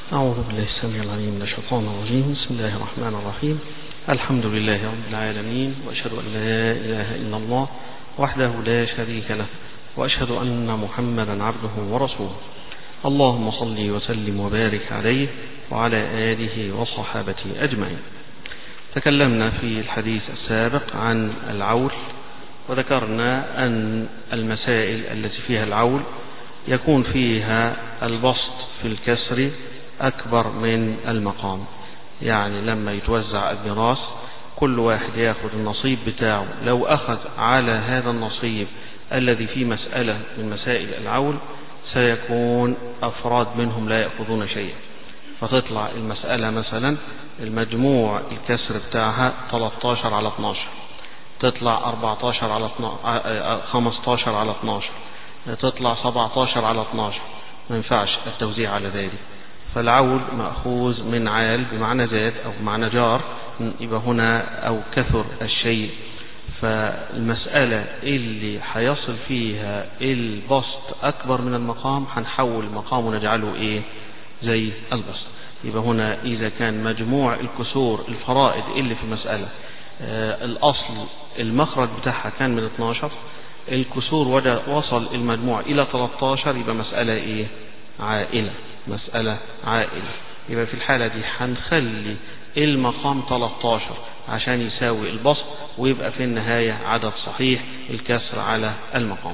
أعوذ بالله السميع العليم من الشيطان الرجيم بسم الله الرحمن الرحيم الحمد لله رب العالمين وأشهد أن لا إله إلا الله وحده لا شريك له وأشهد أن محمدا عبده ورسوله اللهم صل وسلم وبارك عليه وعلى آله وصحابته أجمعين تكلمنا في الحديث السابق عن العول وذكرنا أن المسائل التي فيها العول يكون فيها البسط في الكسر أكبر من المقام يعني لما يتوزع الميراث كل واحد ياخذ النصيب بتاعه لو أخذ على هذا النصيب الذي في مسألة من مسائل العول سيكون أفراد منهم لا يأخذون شيئا فتطلع المسألة مثلا المجموع الكسر بتاعها 13 على 12 تطلع 14 على 12 15 على 12 تطلع 17 على 12 ما ينفعش التوزيع على ذلك فالعول مأخوذ من عال بمعنى زاد أو بمعنى جار يبقى هنا أو كثر الشيء فالمسألة اللي حيصل فيها البسط أكبر من المقام هنحول المقام ونجعله إيه زي البسط يبقى هنا إذا كان مجموع الكسور الفرائض اللي في المسألة آه الأصل المخرج بتاعها كان من 12 الكسور وصل المجموع إلى 13 يبقى مسألة إيه عائلة مسألة عائلة يبقى في الحالة دي هنخلي المقام 13 عشان يساوي البسط ويبقى في النهاية عدد صحيح الكسر على المقام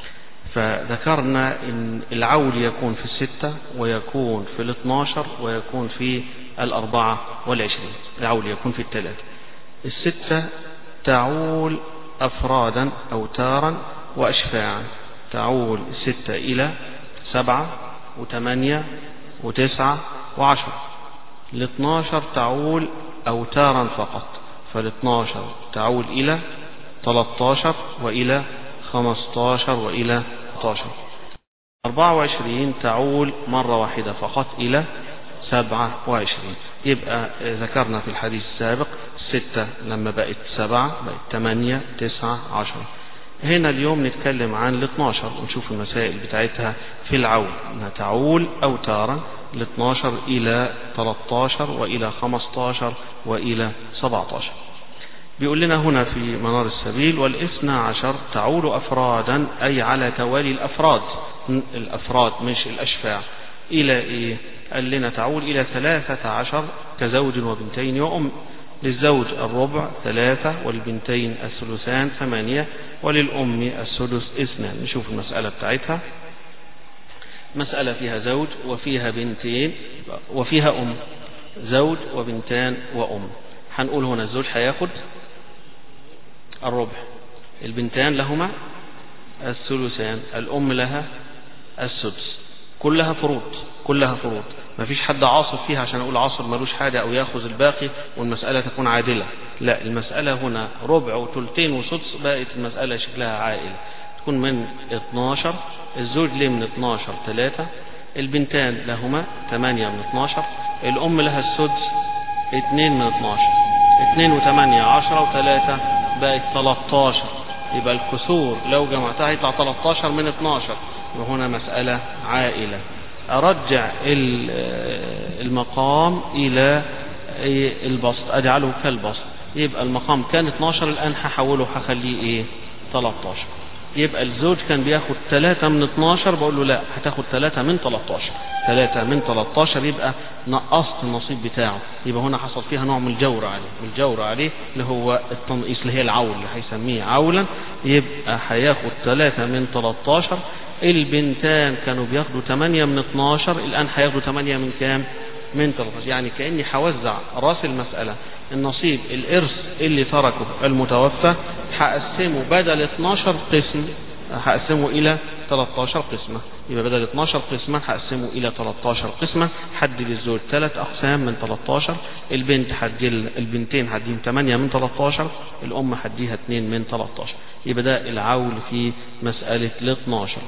فذكرنا ان العول يكون في الستة ويكون في الاثناشر ويكون في الأربعة والعشرين العول يكون في الثلاثة الستة تعول أفرادا أو تارا وأشفاعا تعول الستة إلى سبعة وثمانية وتسعة وعشرة الاثناشر تعول أوتارا فقط فالاثناشر تعول إلى 13 وإلى 15 وإلى 16 24 تعول مرة واحدة فقط إلى 27 يبقى ذكرنا في الحديث السابق ستة لما بقت سبعة بقت ثمانية تسعة عشرة هنا اليوم نتكلم عن ال 12 ونشوف المسائل بتاعتها في العول انها تعول اوتارا ال 12 الى 13 والى 15 والى 17 بيقول لنا هنا في منار السبيل والاثنى عشر تعول افرادا اي على توالي الافراد الافراد مش الاشفاع الى ايه قال لنا تعول الى ثلاثة عشر كزوج وبنتين وام للزوج الربع ثلاثة وللبنتين الثلثان ثمانية وللأم السدس اثنان نشوف المسألة بتاعتها مسألة فيها زوج وفيها بنتين وفيها أم زوج وبنتان وأم هنقول هنا الزوج هياخد الربع البنتان لهما الثلثان الأم لها السدس كلها فروض كلها فروض ما فيش حد عاصر فيها عشان اقول عاصر ملوش حاجة او ياخذ الباقي والمسألة تكون عادلة لا المسألة هنا ربع وثلثين وسدس بقت المسألة شكلها عائلة تكون من 12 الزوج ليه من 12 3 البنتان لهما 8 من 12 الأم لها السدس 2 من 12 2 و8 10 و3 بقت 13 يبقى الكسور لو جمعتها يطلع 13 من 12 وهنا مسألة عائلة أرجع المقام إلى البسط أجعله كالبسط يبقى المقام كان 12 الآن هحوله هخليه إيه 13 يبقى الزوج كان بياخد 3 من 12 بقول له لا هتاخد 3 من 13 3 من 13 يبقى نقصت النصيب بتاعه يبقى هنا حصل فيها نوع من الجور عليه الجور عليه اللي هو التنقيص اللي هي العول اللي هيسميه عولا يبقى هياخد 3 من 13 البنتان كانوا بياخدوا 8 من 12 الآن هياخدوا 8 من كام من 13 يعني كأني هوزع راس المسألة النصيب الإرث اللي تركه المتوفى هقسمه بدل 12 قسم هقسمه إلى 13 قسمة يبقى بدل 12 قسمة هقسمه إلى 13 قسمة حد للزوج ثلاث أقسام من 13 البنت حدي البنتين هديهم 8 من 13 الأم هديها 2 من 13 يبقى ده العول في مسألة ال 12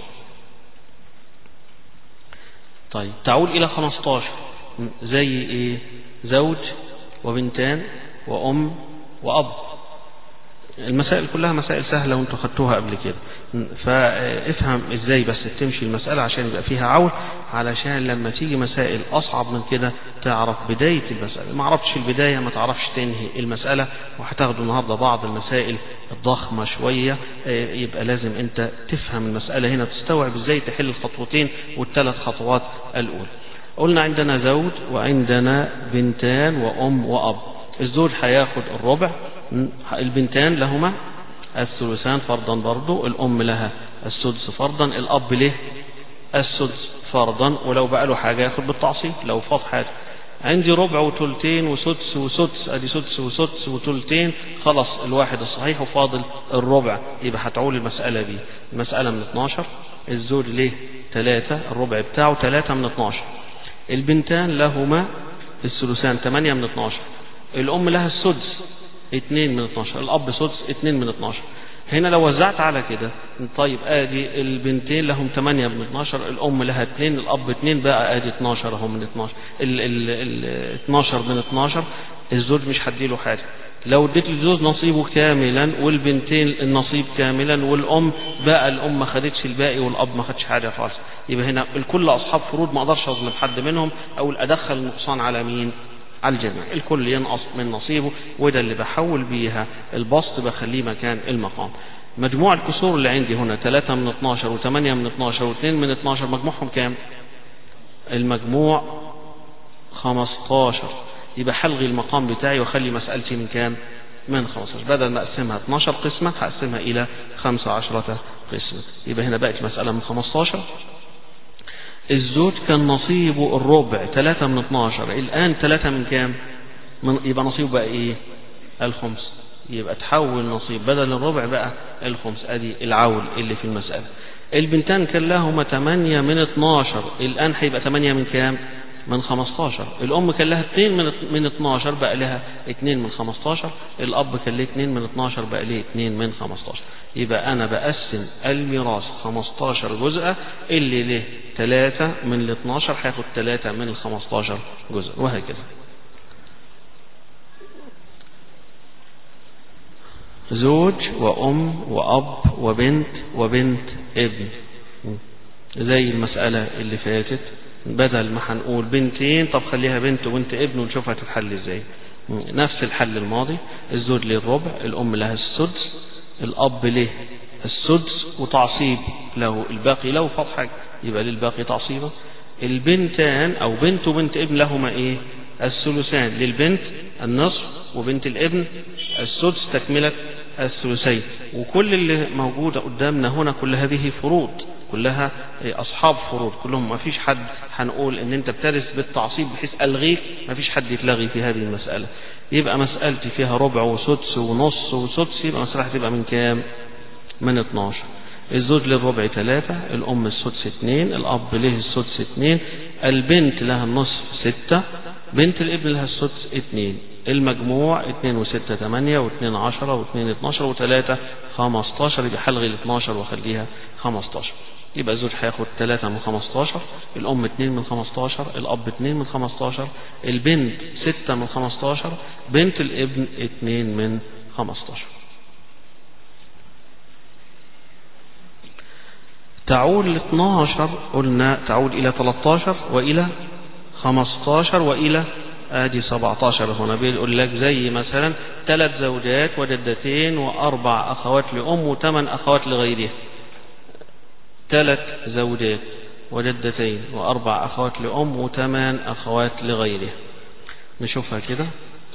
طيب تعول إلى 15 زي إيه زوج وبنتان وأم وأب المسائل كلها مسائل سهلة وانتوا خدتوها قبل كده فافهم ازاي بس تمشي المسألة عشان يبقى فيها عول علشان لما تيجي مسائل أصعب من كده تعرف بداية المسألة ما عرفتش البداية ما تعرفش تنهي المسألة وهتاخدوا النهاردة بعض المسائل الضخمة شوية يبقى لازم انت تفهم المسألة هنا تستوعب ازاي تحل الخطوتين والثلاث خطوات الأولى قلنا عندنا زوج وعندنا بنتان وأم وأب الزوج هياخد الربع البنتان لهما الثلثان فرضا برضو الأم لها السدس فرضا الأب له السدس فرضا ولو بقى له حاجة ياخد بالتعصيب لو فاض حاجة عندي ربع وتلتين وسدس وسدس ادي سدس وسدس وتلتين خلاص الواحد الصحيح وفاضل الربع يبقى هتعول المسألة دي المسألة من 12 الزوج ليه ثلاثة الربع بتاعه ثلاثة من 12 البنتان لهما الثلثان 8 من 12 الأم لها السدس 2 من 12 الأب سدس 2 من 12 هنا لو وزعت على كده طيب ادي البنتين لهم 8 من 12 الام لها 2 الاب 2 بقى ادي 12 اهو من 12 ال ال ال 12 من 12 الزوج مش هديله حاجه لو اديت للزوج نصيبه كاملا والبنتين النصيب كاملا والام بقى الام ما خدتش الباقي والاب ما خدش حاجه خالص يبقى هنا الكل اصحاب فروض ما اقدرش اظلم حد منهم او ادخل النقصان على مين على الجميع الكل ينقص من نصيبه وده اللي بحول بيها البسط بخليه مكان المقام مجموع الكسور اللي عندي هنا 3 من 12 و8 من 12 و2 من 12 مجموعهم كام المجموع 15 يبقى حلغي المقام بتاعي واخلي مسألتي من كام من 15 بدل ما اقسمها 12 قسمة هقسمها الى 15 قسمة يبقى هنا بقت مسألة من 15 الزوج كان نصيبه الربع 3 من 12 الآن 3 من كام من يبقى نصيبه بقى ايه الخمس يبقى تحول نصيب بدل الربع بقى الخمس ادي العول اللي في المسألة البنتان كان لهما 8 من 12 الآن هيبقى 8 من كام من 15 الأم كان لها 2 من من 12 بقى لها 2 من 15 الأب كان له 2 من 12 بقى له 2 من 15 يبقى أنا بقسم الميراث 15 جزء اللي له 3 من ال 12 هياخد 3 من ال 15 جزء وهكذا زوج وأم وأب وبنت وبنت ابن زي المسألة اللي فاتت بدل ما هنقول بنتين طب خليها بنت وبنت ابن ونشوفها تتحل ازاي نفس الحل الماضي الزوج له الربع الأم لها السدس الأب له السدس وتعصيب له الباقي له فض حاجة يبقى للباقي تعصيبا البنتان أو بنت وبنت ابن لهما إيه الثلثان للبنت النصف وبنت الابن السدس تكملة الثلثين وكل اللي موجودة قدامنا هنا كل هذه فروض كلها أصحاب فروض كلهم ما فيش حد هنقول إن أنت بترث بالتعصيب بحيث ألغيك ما فيش حد يتلغي في هذه المسألة يبقى مسألتي فيها ربع وسدس ونص وسدس يبقى مسألة هتبقى من كام؟ من 12 الزوج للربع ثلاثة الأم السدس اثنين الأب له السدس اثنين البنت لها النصف ستة بنت الابن لها السدس اثنين المجموع اثنين وستة ثمانية واثنين عشرة واثنين اتناشر وثلاثة خمستاشر يبقى حلغي الاتناشر واخليها خمستاشر يبقى الزوج هياخد ثلاثة من خمستاشر الأم اتنين من خمستاشر الأب اتنين من خمستاشر البنت ستة من خمستاشر بنت الابن اتنين من خمستاشر تعود ل 12 قلنا تعود إلى 13 وإلى 15 وإلى ادي 17 هنا بيقول لك زي مثلا ثلاث زوجات وجدتين واربع اخوات لام وثمان اخوات لغيرها ثلاث زوجات وجدتين واربع اخوات لام وثمان اخوات لغيرها نشوفها كده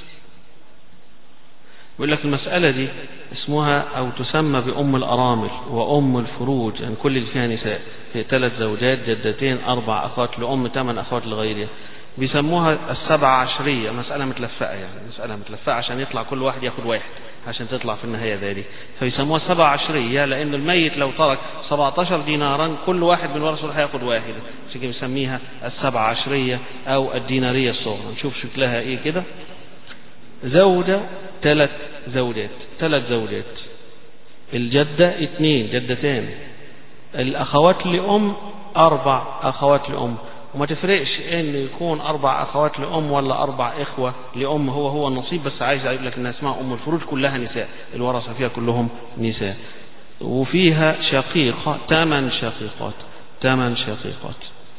بيقول لك المسألة دي اسمها أو تسمى بأم الأرامل وأم الفروج يعني كل اللي فيها نساء في ثلاث زوجات جدتين أربع أخوات لأم ثمان أخوات لغيرها بيسموها السبع عشرية مسألة متلفقة يعني مسألة متلفقة عشان يطلع كل واحد ياخد واحد عشان تطلع في النهاية ذلك فيسموها سبع عشرية لأن الميت لو ترك 17 دينارا كل واحد من ورثه هياخد واحد عشان كده بنسميها السبع عشرية أو الدينارية الصغرى نشوف شكلها إيه كده زوجة ثلاث زوجات ثلاث زوجات الجدة اثنين جدتان الأخوات لأم أربع أخوات لأم وما تفرقش ان يكون اربع اخوات لام ولا اربع اخوه لام هو هو النصيب بس عايز اقول لك انها اسمها ام الفروج كلها نساء الورثه فيها كلهم نساء وفيها شقيقه ثمان شقيقات ثمان شقيقات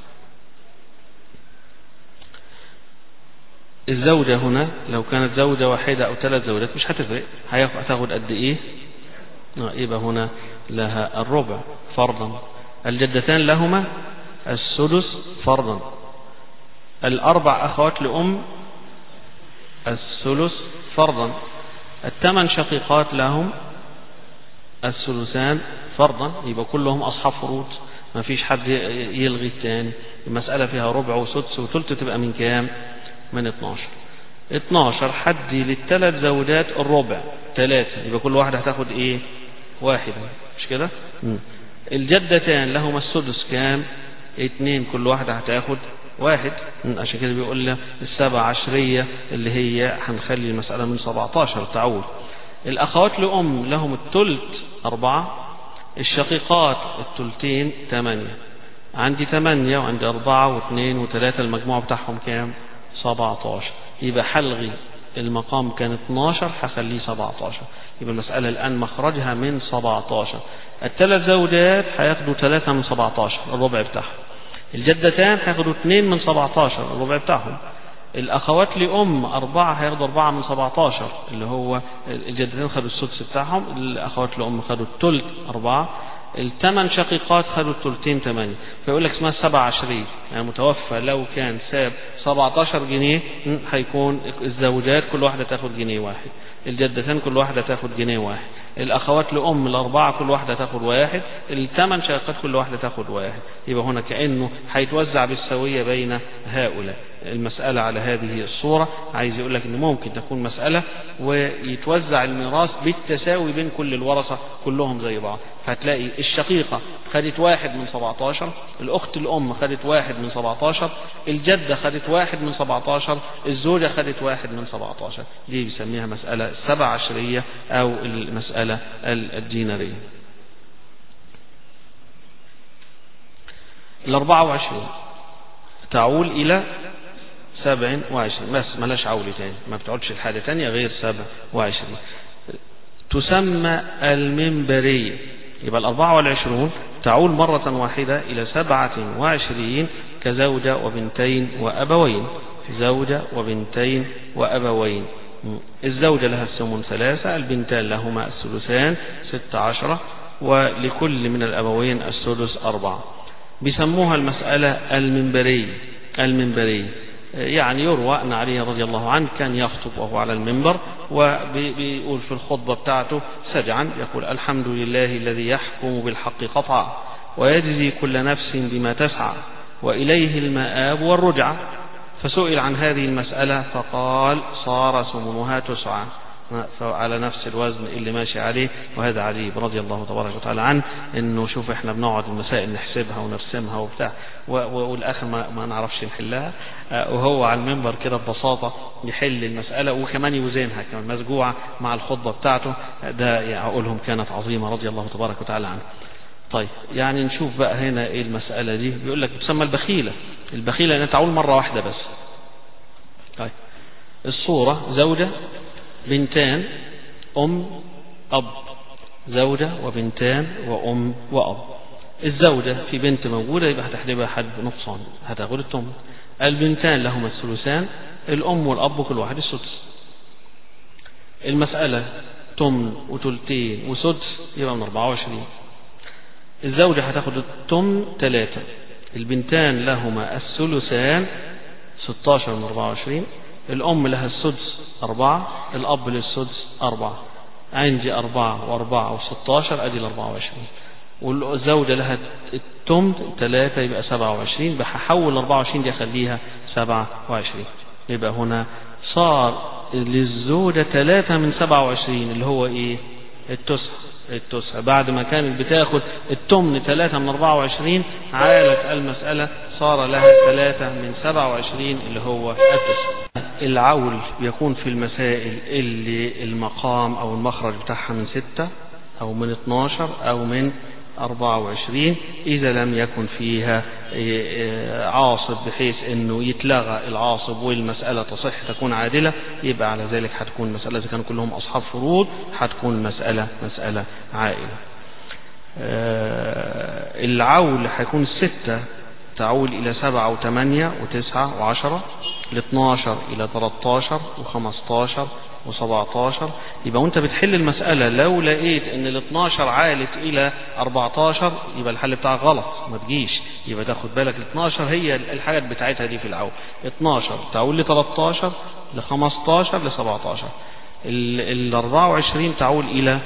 الزوجة هنا لو كانت زوجة واحدة أو ثلاث زوجات مش هتفرق هتاخد قد إيه؟ يبقى هنا لها الربع فرضا الجدتان لهما السدس فرضا الأربع أخوات لأم الثلث فرضا الثمان شقيقات لهم الثلثان فرضا يبقى كلهم أصحاب فروض ما فيش حد يلغي الثاني المسألة فيها ربع وسدس وثلث تبقى من كام من 12 12 حدي للثلاث زوجات الربع ثلاثة يبقى كل واحدة هتاخد ايه واحدة مش كده الجدتان لهما السدس كام اتنين كل واحدة هتاخد واحد عشان كده بيقول لنا السبع عشرية اللي هي هنخلي المسألة من 17 تعود الأخوات لأم لهم التلت أربعة الشقيقات التلتين ثمانية عندي ثمانية وعندي أربعة واثنين وثلاثة المجموع بتاعهم كام 17 يبقى حلغي المقام كان 12 هخليه 17 يبقى المسألة الآن مخرجها من 17 الثلاث زوجات هياخدوا ثلاثة من 17 الربع بتاعهم الجدتان هياخدوا اثنين من 17 الربع بتاعهم الأخوات لأم أربعة هياخدوا أربعة من 17 اللي هو الجدتين خدوا السدس بتاعهم الأخوات لأم خدوا الثلث أربعة الثمان شقيقات خدوا الثلثين ثمانية فيقول لك اسمها سبع عشرية يعني متوفى لو كان ساب 17 جنيه هيكون الزوجات كل واحدة تاخد جنيه واحد الجدتان كل واحدة تاخد جنيه واحد الأخوات لأم الأربعة كل واحدة تاخد واحد الثمان شقيقات كل واحدة تاخد واحد يبقى هنا كأنه هيتوزع بالسوية بين هؤلاء المسألة على هذه الصورة عايز يقول لك ان ممكن تكون مسألة ويتوزع الميراث بالتساوي بين كل الورثة كلهم زي بعض فتلاقي الشقيقة خدت واحد من 17 الأخت الأم خدت واحد من 17 الجدة خدت واحد من 17 الزوجة خدت واحد من 17 دي بيسميها مسألة السبع عشرية أو المسألة الدينارية الأربعة وعشرين تعول إلى سبع وعشرين بس ملاش عول تاني ما بتقعدش الحاجة تانية غير سبع وعشرين تسمى المنبرية يبقى الأربعة والعشرون تعول مرة واحدة إلى سبعة وعشرين كزوجة وبنتين وأبوين زوجة وبنتين وأبوين الزوجة لها السمن ثلاثة البنتان لهما الثلثان ست عشرة ولكل من الأبوين السدس أربعة بيسموها المسألة المنبرية المنبرية يعني يروى أن علي رضي الله عنه كان يخطب وهو على المنبر وبيقول في الخطبة بتاعته سجعا يقول الحمد لله الذي يحكم بالحق قطعا ويجزي كل نفس بما تسعى وإليه المآب والرجعة فسئل عن هذه المسألة فقال صار سمنها تسعى على نفس الوزن اللي ماشي عليه وهذا عجيب رضي الله تبارك وتعالى عنه انه شوف احنا بنقعد المسائل نحسبها ونرسمها وبتاع والاخر ما, ما نعرفش نحلها وهو على المنبر كده ببساطه يحل المساله وكمان يوزنها كمان مسجوعه مع الخطبه بتاعته ده يعني عقولهم كانت عظيمه رضي الله تبارك وتعالى عنه. طيب يعني نشوف بقى هنا ايه المساله دي بيقول لك بتسمى البخيله البخيله انها تعول مره واحده بس. طيب الصوره زوجه بنتان أم أب زوجة وبنتان وأم وأب الزوجة في بنت موجودة يبقى هتحلبها حد نقصان هتاخد التمن البنتان لهما الثلثان الأم والأب كل واحد السدس المسألة تمن وتلتين وسدس يبقى من 24 الزوجة هتاخد التمن ثلاثة البنتان لهما الثلثان 16 من 24 الأم لها السدس أربعة الأب للسدس أربعة عندي أربعة وأربعة وستاشر أدي الأربعة وعشرين والزوجة لها التمن ثلاثة يبقى سبعة وعشرين بحول الأربعة وعشرين دي أخليها سبعة وعشرين يبقى هنا صار للزوجة ثلاثة من سبعة وعشرين اللي هو إيه التسعة التسعة بعد ما كانت بتاخد التمن ثلاثة من أربعة وعشرين عالت المسألة صار لها ثلاثة من سبعة وعشرين اللي هو التسعة العول يكون في المسائل اللي المقام أو المخرج بتاعها من ستة أو من 12 أو من 24 إذا لم يكن فيها عاصب بحيث انه يتلغى العاصب والمسألة تصح تكون عادلة يبقى على ذلك هتكون مسألة اذا كانوا كلهم اصحاب فروض هتكون مسألة مسألة عائلة العول هيكون ستة تعول إلى سبعة وثمانية وتسعة وعشرة لاثناشر إلى تلاتاشر وخمستاشر وسبعتاشر يبقى وانت بتحل المسألة لو لقيت ان ال 12 عالت الى 14 يبقى الحل بتاعك غلط ما تجيش يبقى تاخد بالك ال 12 هي الحاجات بتاعتها دي في العول 12 تعول ل 13 ل 15 ل 17 ال 24 تعول الى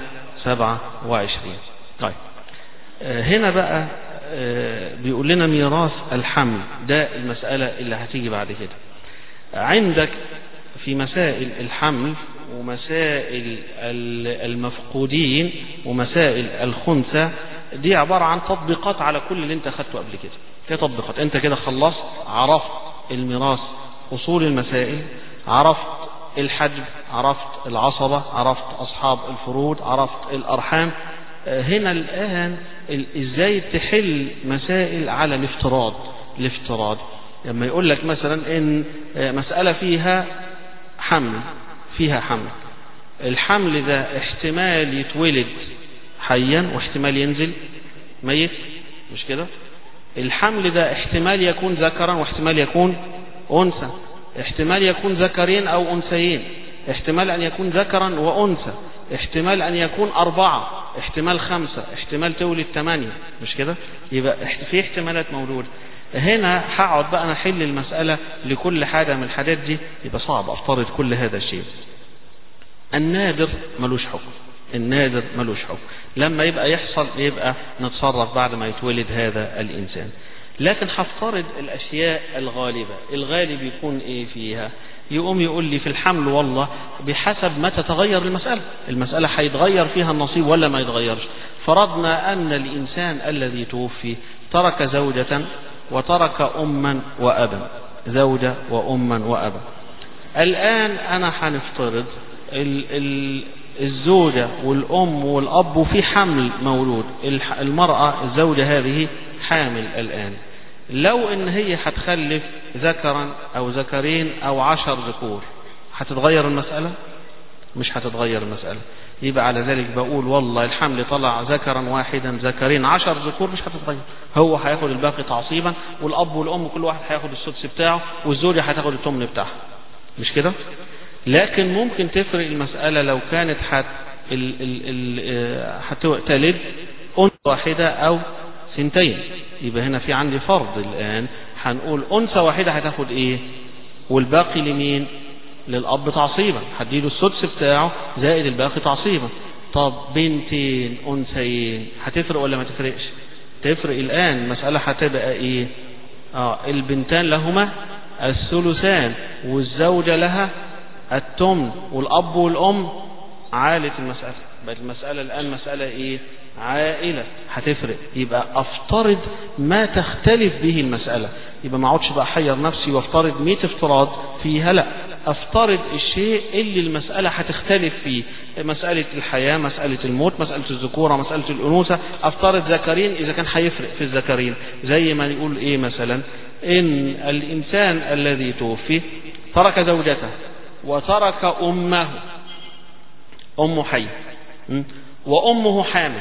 27 طيب هنا بقى بيقول لنا ميراث الحمل ده المسألة اللي هتيجي بعد كده عندك في مسائل الحمل ومسائل المفقودين ومسائل الخنثى دي عبارة عن تطبيقات على كل اللي انت خدته قبل كده هي تطبيقات انت كده خلصت عرفت الميراث اصول المسائل عرفت الحجب عرفت العصبة عرفت اصحاب الفروض عرفت الارحام هنا الان ازاي تحل مسائل على الافتراض الافتراض لما يقول لك مثلا ان مسألة فيها حمل فيها حمل الحمل ده احتمال يتولد حيا واحتمال ينزل ميت مش كده الحمل ده احتمال يكون ذكرا واحتمال يكون أنثى احتمال يكون ذكرين أو أنثيين احتمال أن يكون ذكرا وأنثى احتمال أن يكون أربعة احتمال خمسة احتمال تولد ثمانية مش كده يبقى في احتمالات موجودة هنا هقعد بقى انا احل المسألة لكل حاجة من الحاجات دي يبقى صعب افترض كل هذا الشيء النادر ملوش حكم النادر ملوش حكم لما يبقى يحصل يبقى نتصرف بعد ما يتولد هذا الإنسان لكن هفترض الأشياء الغالبة الغالب يكون إيه فيها يقوم يقول لي في الحمل والله بحسب ما تتغير المسألة المسألة هيتغير فيها النصيب ولا ما يتغيرش فرضنا أن الإنسان الذي توفي ترك زوجة وترك أما وأبا زوجة وأما وأبا الآن أنا هنفترض ال ال الزوجة والأم والأب وفي حمل مولود المرأة الزوجة هذه حامل الآن لو إن هي هتخلف ذكرا أو ذكرين أو عشر ذكور هتتغير المسألة مش هتتغير المسألة يبقى على ذلك بقول والله الحمل طلع ذكرا واحدا ذكرين عشر ذكور مش هتتغير هو هياخد الباقي تعصيبا والأب والأم كل واحد هياخد السدس بتاعه والزوجة هتاخد الثمن بتاعها مش كده لكن ممكن تفرق المسألة لو كانت حت ال ال ال هتلد أنثى واحدة أو سنتين يبقى هنا في عندي فرض الآن هنقول أنثى واحدة هتاخد إيه والباقي لمين للأب تعصيبا هديله السدس بتاعه زائد الباقي تعصيبا طب بنتين أنثيين هتفرق ولا ما تفرقش تفرق الآن المسألة هتبقى إيه آه البنتان لهما الثلثان والزوجة لها التمن والأب والأم عالة المسألة بقت المسألة الآن مسألة إيه عائلة هتفرق يبقى أفترض ما تختلف به المسألة يبقى ما اقعدش بقى أحير نفسي وافترض 100 افتراض فيها لا أفترض الشيء اللي المسألة هتختلف فيه مسألة الحياة مسألة الموت مسألة الذكورة مسألة الأنوثة أفترض ذكرين إذا كان هيفرق في الذكرين زي ما نقول إيه مثلا إن الإنسان الذي توفي ترك زوجته وترك أمه أم حي وأمه حامل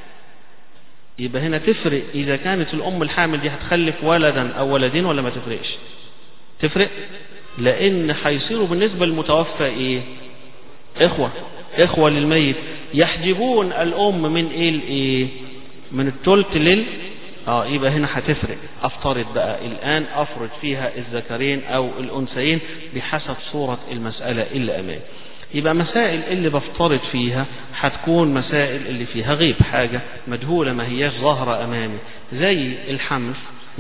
يبقى هنا تفرق إذا كانت الأم الحامل دي هتخلف ولدا أو ولدين ولا ما تفرقش تفرق لأن هيصيروا بالنسبة للمتوفى إيه إخوة إخوة للميت يحجبون الأم من إيه الإيه من التلت لل اه يبقى هنا هتفرق افترض بقى الان افرض فيها الذكرين او الانثيين بحسب صورة المسألة اللي امامي يبقى مسائل اللي بفترض فيها هتكون مسائل اللي فيها غيب حاجة مجهولة ما هياش ظاهرة امامي زي الحمل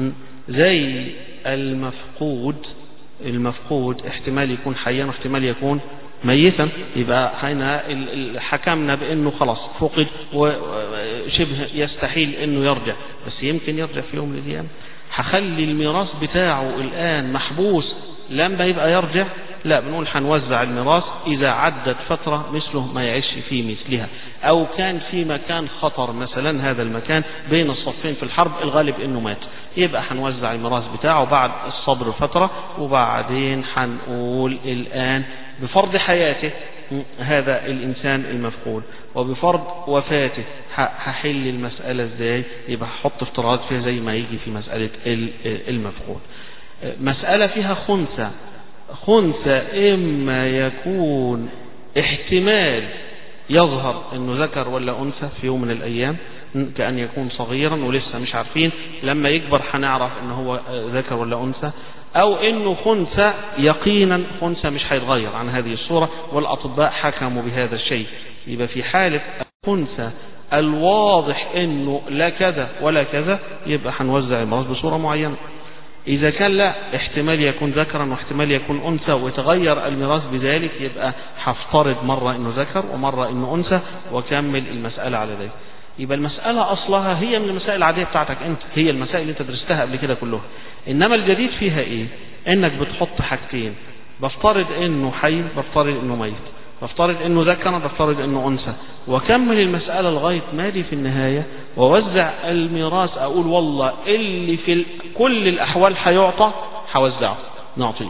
زي المفقود المفقود احتمال يكون حيا واحتمال يكون ميتا يبقى هنا حكمنا بانه خلاص فقد وشبه يستحيل انه يرجع بس يمكن يرجع في يوم من الايام هخلي الميراث بتاعه الان محبوس لما يبقى يرجع لا بنقول هنوزع الميراث إذا عدت فترة مثله ما يعيش في مثلها أو كان في مكان خطر مثلا هذا المكان بين الصفين في الحرب الغالب إنه مات يبقى هنوزع الميراث بتاعه بعد الصبر فترة وبعدين هنقول الآن بفرض حياته هذا الإنسان المفقود وبفرض وفاته هحل المسألة ازاي يبقى هحط افتراض فيها زي ما يجي في مسألة المفقود مسألة فيها خنثى خنثى إما يكون احتمال يظهر انه ذكر ولا انثى في يوم من الايام كان يكون صغيرا ولسه مش عارفين لما يكبر هنعرف ان هو ذكر ولا انثى او انه خنثى يقينا خنثى مش هيتغير عن هذه الصوره والاطباء حكموا بهذا الشيء يبقى في حاله الخنثى الواضح انه لا كذا ولا كذا يبقى هنوزع المرض بصوره معينه إذا كان لا احتمال يكون ذكرا واحتمال يكون أنثى ويتغير الميراث بذلك يبقى هفترض مرة إنه ذكر ومرة إنه أنثى وكمل المسألة على ذلك يبقى المسألة أصلها هي من المسائل العادية بتاعتك أنت هي المسائل اللي أنت درستها قبل كده كلها إنما الجديد فيها إيه إنك بتحط حاجتين بفترض إنه حي بفترض إنه ميت بفترض انه ذكر بفترض انه انثى وكمل المسألة لغاية ما دي في النهاية ووزع الميراث اقول والله اللي في كل الاحوال هيعطى هوزعه نعطيه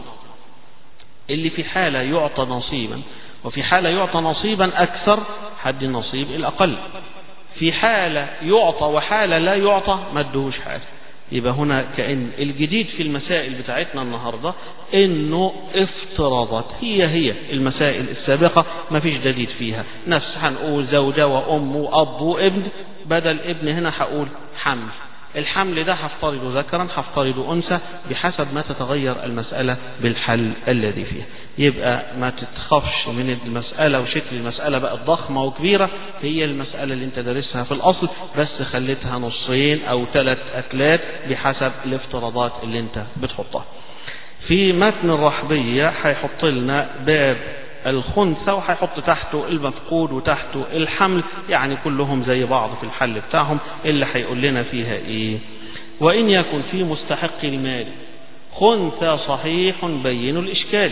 اللي في حالة يعطى نصيبا وفي حالة يعطى نصيبا اكثر حد النصيب الاقل في حالة يعطى وحالة لا يعطى ما ادهوش حاجة يبقى هنا كأن الجديد في المسائل بتاعتنا النهاردة انه افترضت هي هي المسائل السابقة ما فيش جديد فيها نفس هنقول زوجة وام واب وابن بدل ابن هنا هقول حمل الحمل ده هفترضه ذكرا هفترضه أنثى بحسب ما تتغير المسألة بالحل الذي فيها يبقى ما تتخافش من المسألة وشكل المسألة بقت ضخمة وكبيرة هي المسألة اللي انت دارسها في الأصل بس خليتها نصين أو ثلاث أكلات بحسب الافتراضات اللي انت بتحطها في متن الرحبية هيحط لنا باب الخنثى وهيحط تحته المفقود وتحته الحمل يعني كلهم زي بعض في الحل بتاعهم اللي هيقول لنا فيها ايه وإن يكن في مستحق المال خنثى صحيح بين الإشكال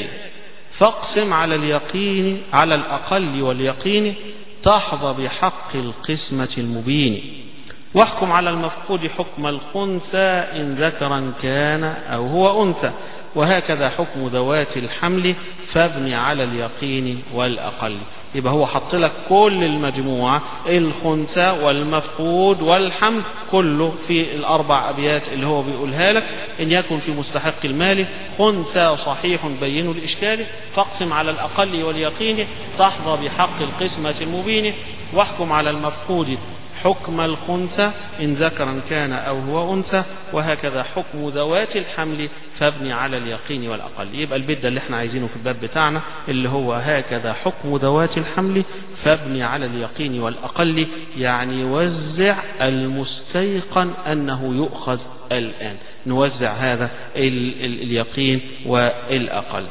فاقسم على اليقين على الأقل واليقين تحظى بحق القسمة المبين واحكم على المفقود حكم الخنثى إن ذكرا كان أو هو أنثى وهكذا حكم ذوات الحمل فابني على اليقين والأقل يبقى هو حط لك كل المجموعة الخنثى والمفقود والحمل كله في الأربع أبيات اللي هو بيقولها لك إن يكن في مستحق المال خنثى صحيح بين الإشكال فاقسم على الأقل واليقين تحظى بحق القسمة المبين واحكم على المفقود حكم الخنثى إن ذكرا كان أو هو أنثى وهكذا حكم ذوات الحمل فابني على اليقين والأقل يبقى البيت ده اللي احنا عايزينه في الباب بتاعنا اللي هو هكذا حكم ذوات الحمل فابني على اليقين والأقل يعني وزع المستيقن أنه يؤخذ الآن نوزع هذا ال ال اليقين والأقل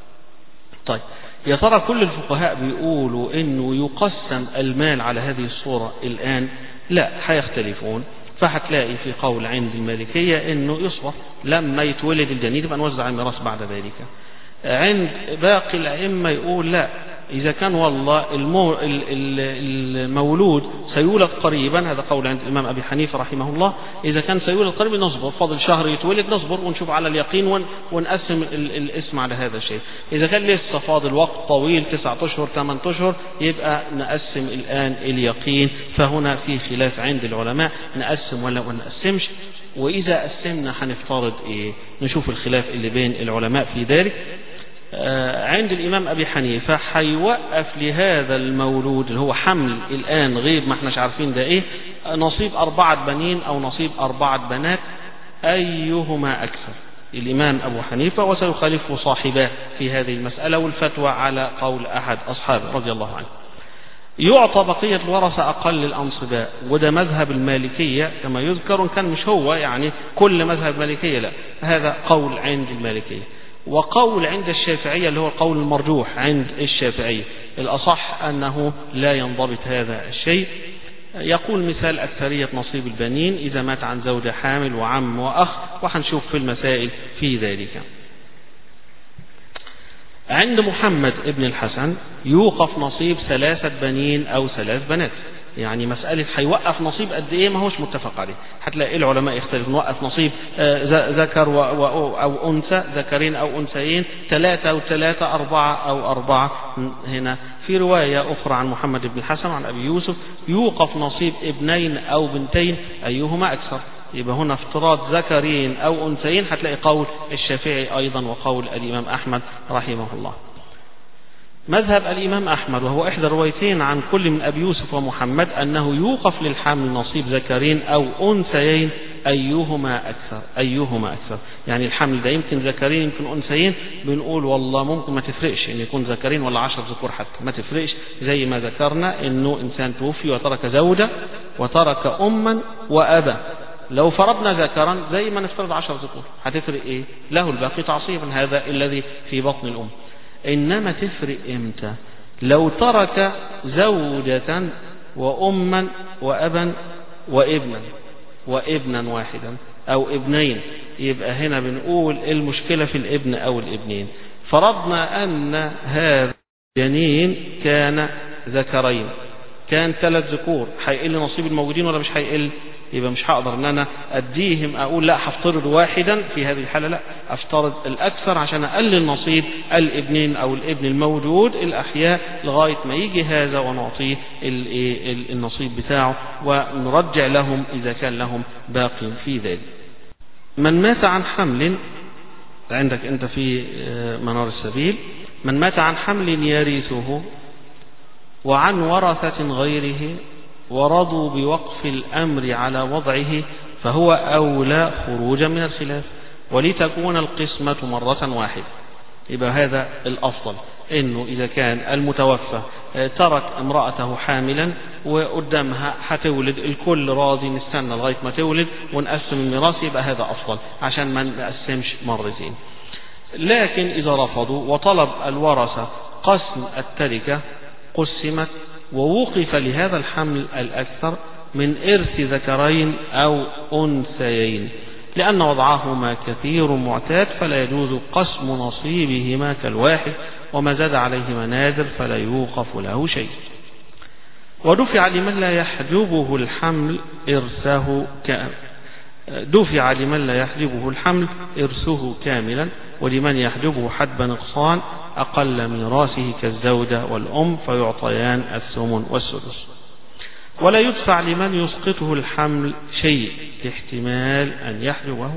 طيب يا ترى كل الفقهاء بيقولوا انه يقسم المال على هذه الصورة الان لا هيختلفون فهتلاقي في قول عند المالكية انه يصبح لما يتولد الجنين يبقى نوزع الميراث بعد ذلك عند باقي الأئمة يقول لا إذا كان والله المو المولود سيولد قريبا هذا قول عند الإمام أبي حنيفة رحمه الله إذا كان سيولد قريبا نصبر فاضل شهر يتولد نصبر ونشوف على اليقين ونقسم الاسم على هذا الشيء إذا كان لسه فاضل وقت طويل تسعة أشهر ثمان أشهر يبقى نقسم الآن اليقين فهنا في خلاف عند العلماء نقسم ولا ما نقسمش وإذا قسمنا هنفترض إيه نشوف الخلاف اللي بين العلماء في ذلك عند الإمام أبي حنيفة هيوقف لهذا المولود اللي هو حمل الآن غيب ما احناش عارفين ده إيه نصيب أربعة بنين أو نصيب أربعة بنات أيهما أكثر الإمام أبو حنيفة وسيخالفه صاحباه في هذه المسألة والفتوى على قول أحد أصحابه رضي الله عنه يعطى بقية الورثة أقل الأنصباء وده مذهب المالكية كما يذكر كان مش هو يعني كل مذهب المالكية لا هذا قول عند المالكية وقول عند الشافعية اللي هو القول المرجوح عند الشافعية الأصح أنه لا ينضبط هذا الشيء يقول مثال أكثرية نصيب البنين إذا مات عن زوجة حامل وعم وأخ وحنشوف في المسائل في ذلك عند محمد ابن الحسن يوقف نصيب ثلاثة بنين أو ثلاث بنات يعني مسألة هيوقف نصيب قد إيه ما هوش متفق عليه هتلاقي العلماء يختلفون نوقف نصيب آه، ذكر و و أو أنثى ذكرين أو أنثيين ثلاثة أو ثلاثة أربعة أو أربعة هنا في رواية أخرى عن محمد بن الحسن عن أبي يوسف يوقف نصيب ابنين أو بنتين أيهما أكثر يبقى هنا افتراض ذكرين أو أنثيين هتلاقي قول الشافعي أيضا وقول الإمام أحمد رحمه الله مذهب الإمام أحمد وهو إحدى الروايتين عن كل من أبي يوسف ومحمد أنه يوقف للحامل نصيب ذكرين أو أنثيين أيهما أكثر أيهما أكثر يعني الحمل ده يمكن ذكرين يمكن أنثيين بنقول والله ممكن ما تفرقش إن يكون ذكرين ولا عشر ذكور حتى ما تفرقش زي ما ذكرنا إنه إنسان توفي وترك زوجة وترك أما وأبا لو فرضنا ذكرا زي ما نفترض عشر ذكور هتفرق ايه له الباقي تعصيبا هذا الذي في بطن الأم إنما تفرق إمتى لو ترك زوجة وأما وأبا وابنا وابنا واحدا أو ابنين يبقى هنا بنقول المشكلة في الابن أو الابنين فرضنا أن هذا الجنين كان ذكرين كان ثلاث ذكور هيقل نصيب الموجودين ولا مش هيقل يبقى مش هقدر ان انا اديهم اقول لا هفترض واحدا في هذه الحاله لا افترض الاكثر عشان اقلل نصيب الابنين او الابن الموجود الاحياء لغايه ما يجي هذا ونعطيه النصيب بتاعه ونرجع لهم اذا كان لهم باق في ذلك من مات عن حمل عندك انت في آه، منار السبيل من مات عن حمل يرثه وعن ورثة غيره ورضوا بوقف الأمر على وضعه فهو أولى خروجا من الخلاف ولتكون القسمة مرة واحدة يبقى هذا الأفضل إنه إذا كان المتوفى ترك امرأته حاملا وقدامها هتولد الكل راضي نستنى لغاية ما تولد ونقسم الميراث يبقى هذا أفضل عشان ما نقسمش مرتين لكن إذا رفضوا وطلب الورثة قسم التركة قسمت ووقف لهذا الحمل الأكثر من إرث ذكرين أو أنثيين لأن وضعهما كثير معتاد فلا يجوز قسم نصيبهما كالواحد وما زاد عليهما نادر فلا يوقف له شيء ودفع لمن لا يحجبه الحمل إرثه كامل دفع لمن لا يحجبه الحمل إرثه كاملا ولمن يحجبه حدب نقصان أقل ميراثه كالزوجة والأم فيعطيان الثمن والسدس ولا يدفع لمن يسقطه الحمل شيء احتمال أن يحجبه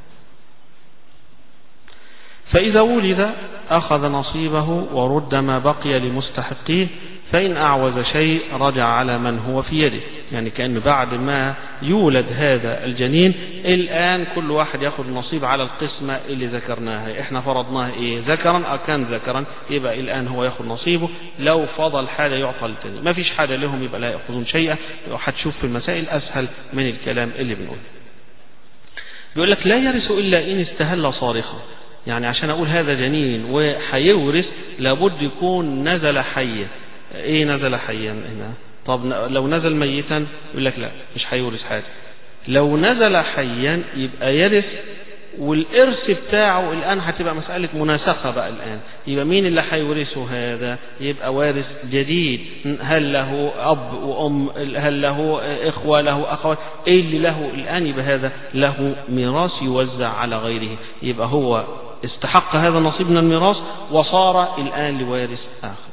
فإذا ولد أخذ نصيبه ورد ما بقي لمستحقيه فإن أعوز شيء رجع على من هو في يده يعني كأن بعد ما يولد هذا الجنين الآن كل واحد يأخذ نصيب على القسمة اللي ذكرناها احنا فرضناها ايه ذكرا أو كان ذكرا يبقى الآن هو يأخذ نصيبه لو فضل حاجة يعطى للتاني ما فيش حاجة لهم يبقى لا يأخذون شيئا وهتشوف في المسائل أسهل من الكلام اللي بنقوله بيقول لك لا يرث إلا إن استهل صارخا يعني عشان أقول هذا جنين وهيورث لابد يكون نزل حيا ايه نزل حيا هنا طب لو نزل ميتا يقول لك لا مش هيورث حاجه لو نزل حيا يبقى يرث والإرث بتاعه الآن هتبقى مسألة مناسخة بقى الآن يبقى مين اللي هيورثه هذا يبقى وارث جديد هل له أب وأم هل له إخوة له أخوات إيه اللي له الآن يبقى هذا له ميراث يوزع على غيره يبقى هو استحق هذا النصيب من الميراث وصار الآن لوارث آخر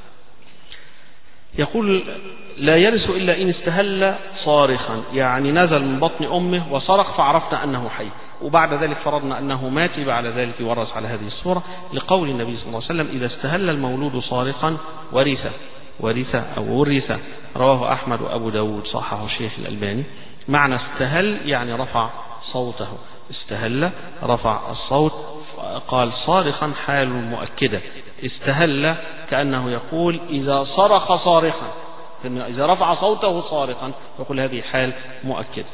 يقول لا يرث إلا إن استهل صارخا يعني نزل من بطن أمه وصرخ فعرفنا أنه حي وبعد ذلك فرضنا أنه مات بعد ذلك يورث على هذه الصورة لقول النبي صلى الله عليه وسلم إذا استهل المولود صارخا ورث ورث أو ورث رواه أحمد وأبو داود صححه الشيخ الألباني معنى استهل يعني رفع صوته استهل رفع الصوت قال صارخا حال مؤكدة استهل كأنه يقول إذا صرخ صارخا إذا رفع صوته صارخا يقول هذه حال مؤكدة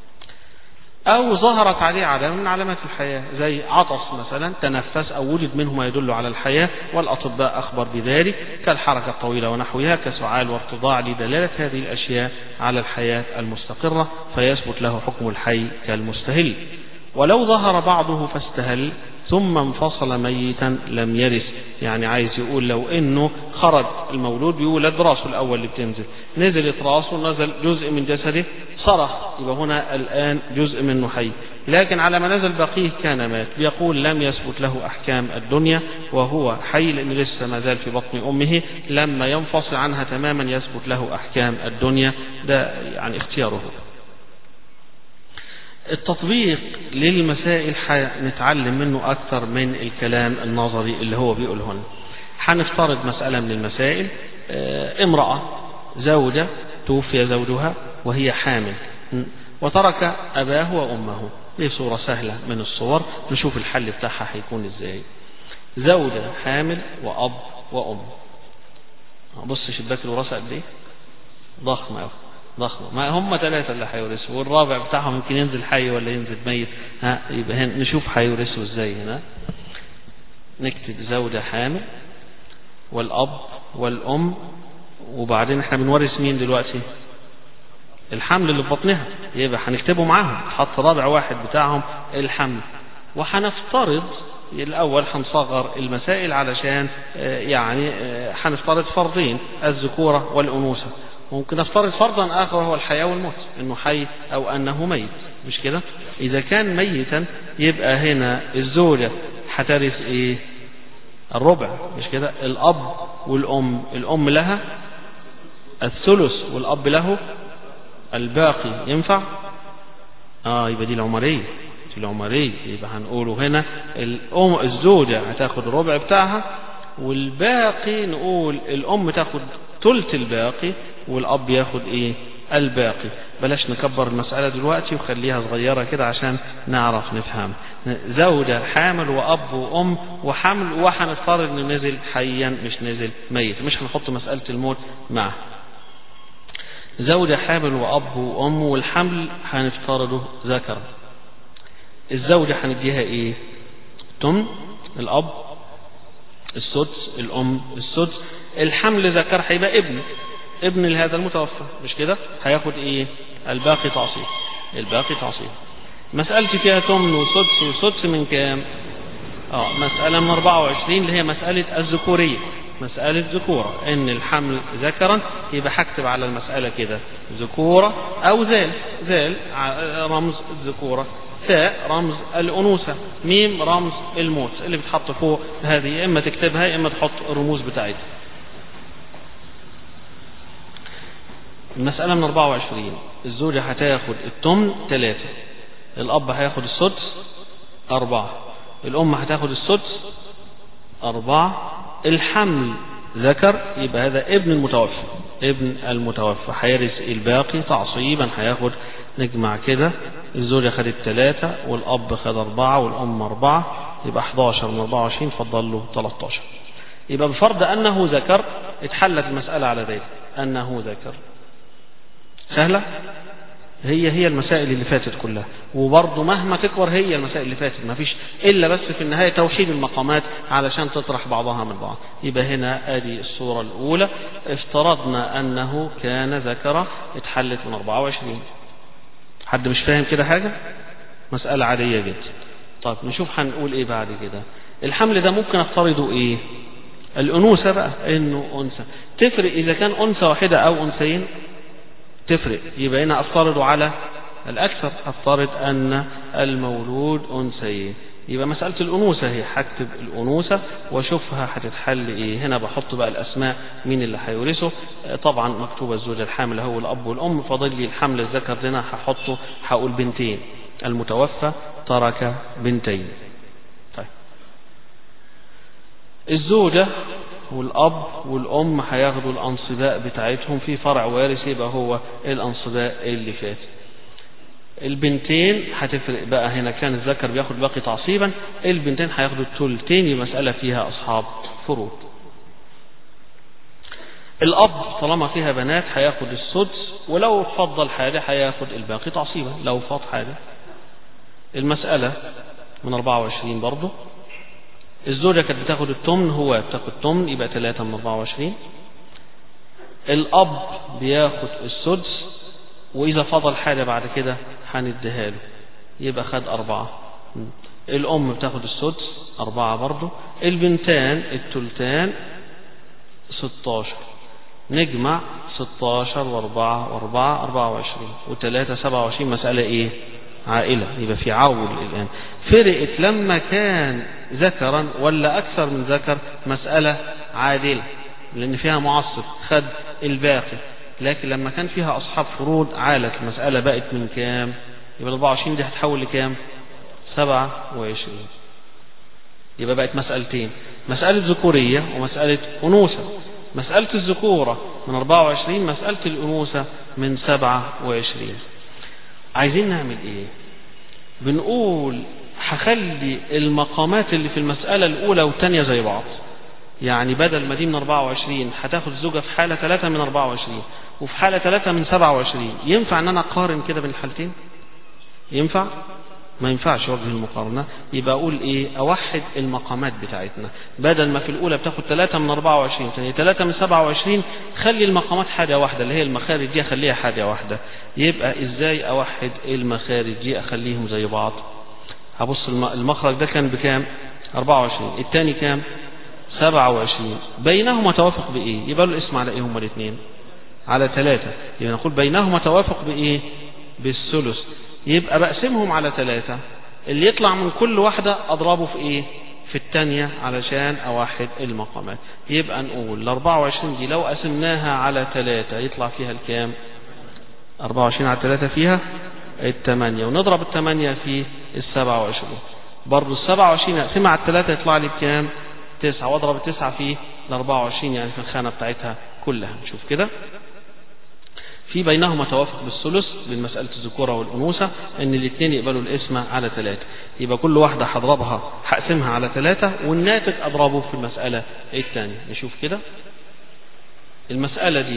أو ظهرت عليه علامة من علامات الحياة زي عطس مثلا تنفس أو وجد منه ما يدل على الحياة والأطباء أخبر بذلك كالحركة الطويلة ونحوها كسعال وارتضاع لدلالة هذه الأشياء على الحياة المستقرة فيثبت له حكم الحي كالمستهل ولو ظهر بعضه فاستهل ثم انفصل ميتا لم يرث يعني عايز يقول لو انه خرج المولود بيولد راسه الاول اللي بتنزل نزلت راسه نزل جزء من جسده صرخ يبقى هنا الان جزء منه حي لكن على ما نزل بقيه كان مات بيقول لم يثبت له احكام الدنيا وهو حي لان لسه ما زال في بطن امه لما ينفصل عنها تماما يثبت له احكام الدنيا ده يعني اختياره التطبيق للمسائل هنتعلم منه أكثر من الكلام النظري اللي هو بيقوله هنا هنفترض مسألة من المسائل اه امرأة زوجة توفي زوجها وهي حامل وترك أباه وأمه دي صورة سهلة من الصور نشوف الحل بتاعها هيكون ازاي زوجة حامل وأب وأم بص شباك الوراثة قد ايه ضخم أوي ضخمة ما هم ثلاثة اللي هيورثوا والرابع بتاعهم يمكن ينزل حي ولا ينزل ميت ها يبقى هنا نشوف هيورثوا ازاي هنا نكتب زوجة حامل والأب والأم وبعدين احنا بنورث مين دلوقتي الحمل اللي في بطنها يبقى هنكتبه معاهم حط رابع واحد بتاعهم الحمل وهنفترض الأول هنصغر المسائل علشان يعني هنفترض فرضين الذكورة والأنوثة ممكن نفترض فرضا آخر وهو الحياة والموت أنه حي أو أنه ميت مش كده إذا كان ميتا يبقى هنا الزوجة هترث إيه الربع مش كده الأب والأم الأم لها الثلث والأب له الباقي ينفع آه يبقى دي العمرية دي العمرية يبقى هنقوله هنا الأم الزوجة هتاخد الربع بتاعها والباقي نقول الأم تاخد ثلث الباقي والأب ياخد إيه الباقي بلاش نكبر المسألة دلوقتي وخليها صغيرة كده عشان نعرف نفهم زوجة حامل وأب وأم وحمل وهنفترض إنه نزل حيا مش نزل ميت مش هنحط مسألة الموت معه زوجة حامل وأب وأم والحمل هنفترضه ذكر الزوجة هنديها إيه تم الأب السدس الأم السدس الحمل ذكر هيبقى ابن ابن لهذا المتوفى مش كده هياخد ايه الباقي تعصيب الباقي تعصيب مسألتي فيها ثمن وسدس وسدس من كام اه مسألة من 24 اللي هي مسألة الذكورية مسألة ذكورة ان الحمل ذكرا يبقى هكتب على المسألة كده ذكورة او ذال ذال رمز الذكورة تاء رمز الأنوثة ميم رمز الموت اللي بتحط فوق هذه يا إما تكتبها يا إما تحط الرموز بتاعتها المسألة من 24 الزوجة هتاخد التمن ثلاثة الأب هياخد السدس أربعة الأم هتاخد السدس أربعة الحمل ذكر يبقى هذا ابن المتوفى ابن المتوفى هيرث الباقي تعصيبا هياخد نجمع كده الزوجة خدت ثلاثة والأب خد أربعة والأم أربعة يبقى 11 من 24 فضل له 13 يبقى بفرض أنه ذكر اتحلت المسألة على ذلك أنه ذكر سهلة هي هي المسائل اللي فاتت كلها وبرضه مهما تكبر هي المسائل اللي فاتت ما فيش إلا بس في النهاية توحيد المقامات علشان تطرح بعضها من بعض يبقى هنا ادي الصورة الأولى افترضنا أنه كان ذكر اتحلت من 24 حد مش فاهم كده حاجة مسألة عادية جدا طيب نشوف هنقول ايه بعد كده الحمل ده ممكن افترضه ايه الأنوثة بقى انه أنثى تفرق إذا كان أنثى واحدة أو أنثيين تفرق يبقى هنا أفترض على الأكثر أفترض أن المولود أنثيين يبقى مسألة الأنوثة هي هكتب الأنوثة وأشوفها هتتحل إيه هنا بحط بقى الأسماء مين اللي هيورثه طبعا مكتوبة الزوجة الحامل هو الأب والأم فاضل لي الحمل الذكر هنا هحطه هقول بنتين المتوفى ترك بنتين طيب الزوجة والأب والأم هياخدوا الأنصباء بتاعتهم في فرع وارث يبقى هو الأنصباء اللي فات البنتين هتفرق بقى هنا كان الذكر بياخد باقي تعصيبا البنتين هياخدوا الثلثين يبقى مسألة فيها أصحاب فروض الأب طالما فيها بنات هياخد السدس ولو فضل حاجة هياخد الباقي تعصيبا لو فاض حاجة المسألة من 24 برضه الزوجة كانت بتاخد التمن هو بتاخد تمن يبقى 3 من 24 الأب بياخد السدس وإذا فضل حاجة بعد كده هنديها له يبقى خد أربعة الأم بتاخد السدس أربعة برضه البنتان التلتان ستاشر نجمع ستاشر وأربعة وأربعة أربعة وعشرين وتلاتة سبعة وعشرين مسألة إيه عائلة يبقى في عول الآن فرقت لما كان ذكرا ولا أكثر من ذكر مسألة عادلة لأن فيها معصب خد الباقي لكن لما كان فيها أصحاب فروض عالت المسألة بقت من كام يبقى 24 دي هتحول لكام 27 يبقى بقت مسألتين مسألة ذكورية ومسألة أنوثة مسألة الذكورة من 24 مسألة الأنوثة من 27 عايزين نعمل ايه بنقول هخلي المقامات اللي في المسألة الأولى والثانية زي بعض يعني بدل ما دي من 24 هتاخد زوجة في حالة 3 من 24 وفي حالة 3 من 27 ينفع ان انا اقارن كده بين الحالتين ينفع ما ينفعش وجه المقارنة يبقى أقول إيه أوحد المقامات بتاعتنا بدل ما في الأولى بتاخد 3 من 24 ثانية 3 من 27 خلي المقامات حاجة واحدة اللي هي المخارج دي أخليها حاجة واحدة يبقى إزاي أوحد المخارج دي أخليهم زي بعض هبص المخرج ده كان بكام 24 الثاني كام 27 بينهما توافق بإيه يبقى له الاسم على إيه هما الاثنين على ثلاثة يبقى نقول بينهما توافق بإيه بالثلث يبقى بقسمهم على ثلاثة اللي يطلع من كل واحدة أضربه في إيه في الثانية علشان أوحد المقامات يبقى نقول ال 24 دي لو قسمناها على ثلاثة يطلع فيها الكام 24 على ثلاثة فيها الثمانية ونضرب الثمانية في السبعة وعشرين برضو السبعة وعشرين أقسمها على الثلاثة يطلع لي بكام تسعة واضرب التسعة في الأربعة وعشرين يعني في الخانة بتاعتها كلها نشوف كده في بينهما توافق بالثلث بين مسألة الذكورة والأنوثة إن الاثنين يقبلوا الاسم على ثلاثة يبقى كل واحدة هضربها هقسمها على ثلاثة والناتج أضربه في المسألة الثانية نشوف كده المسألة دي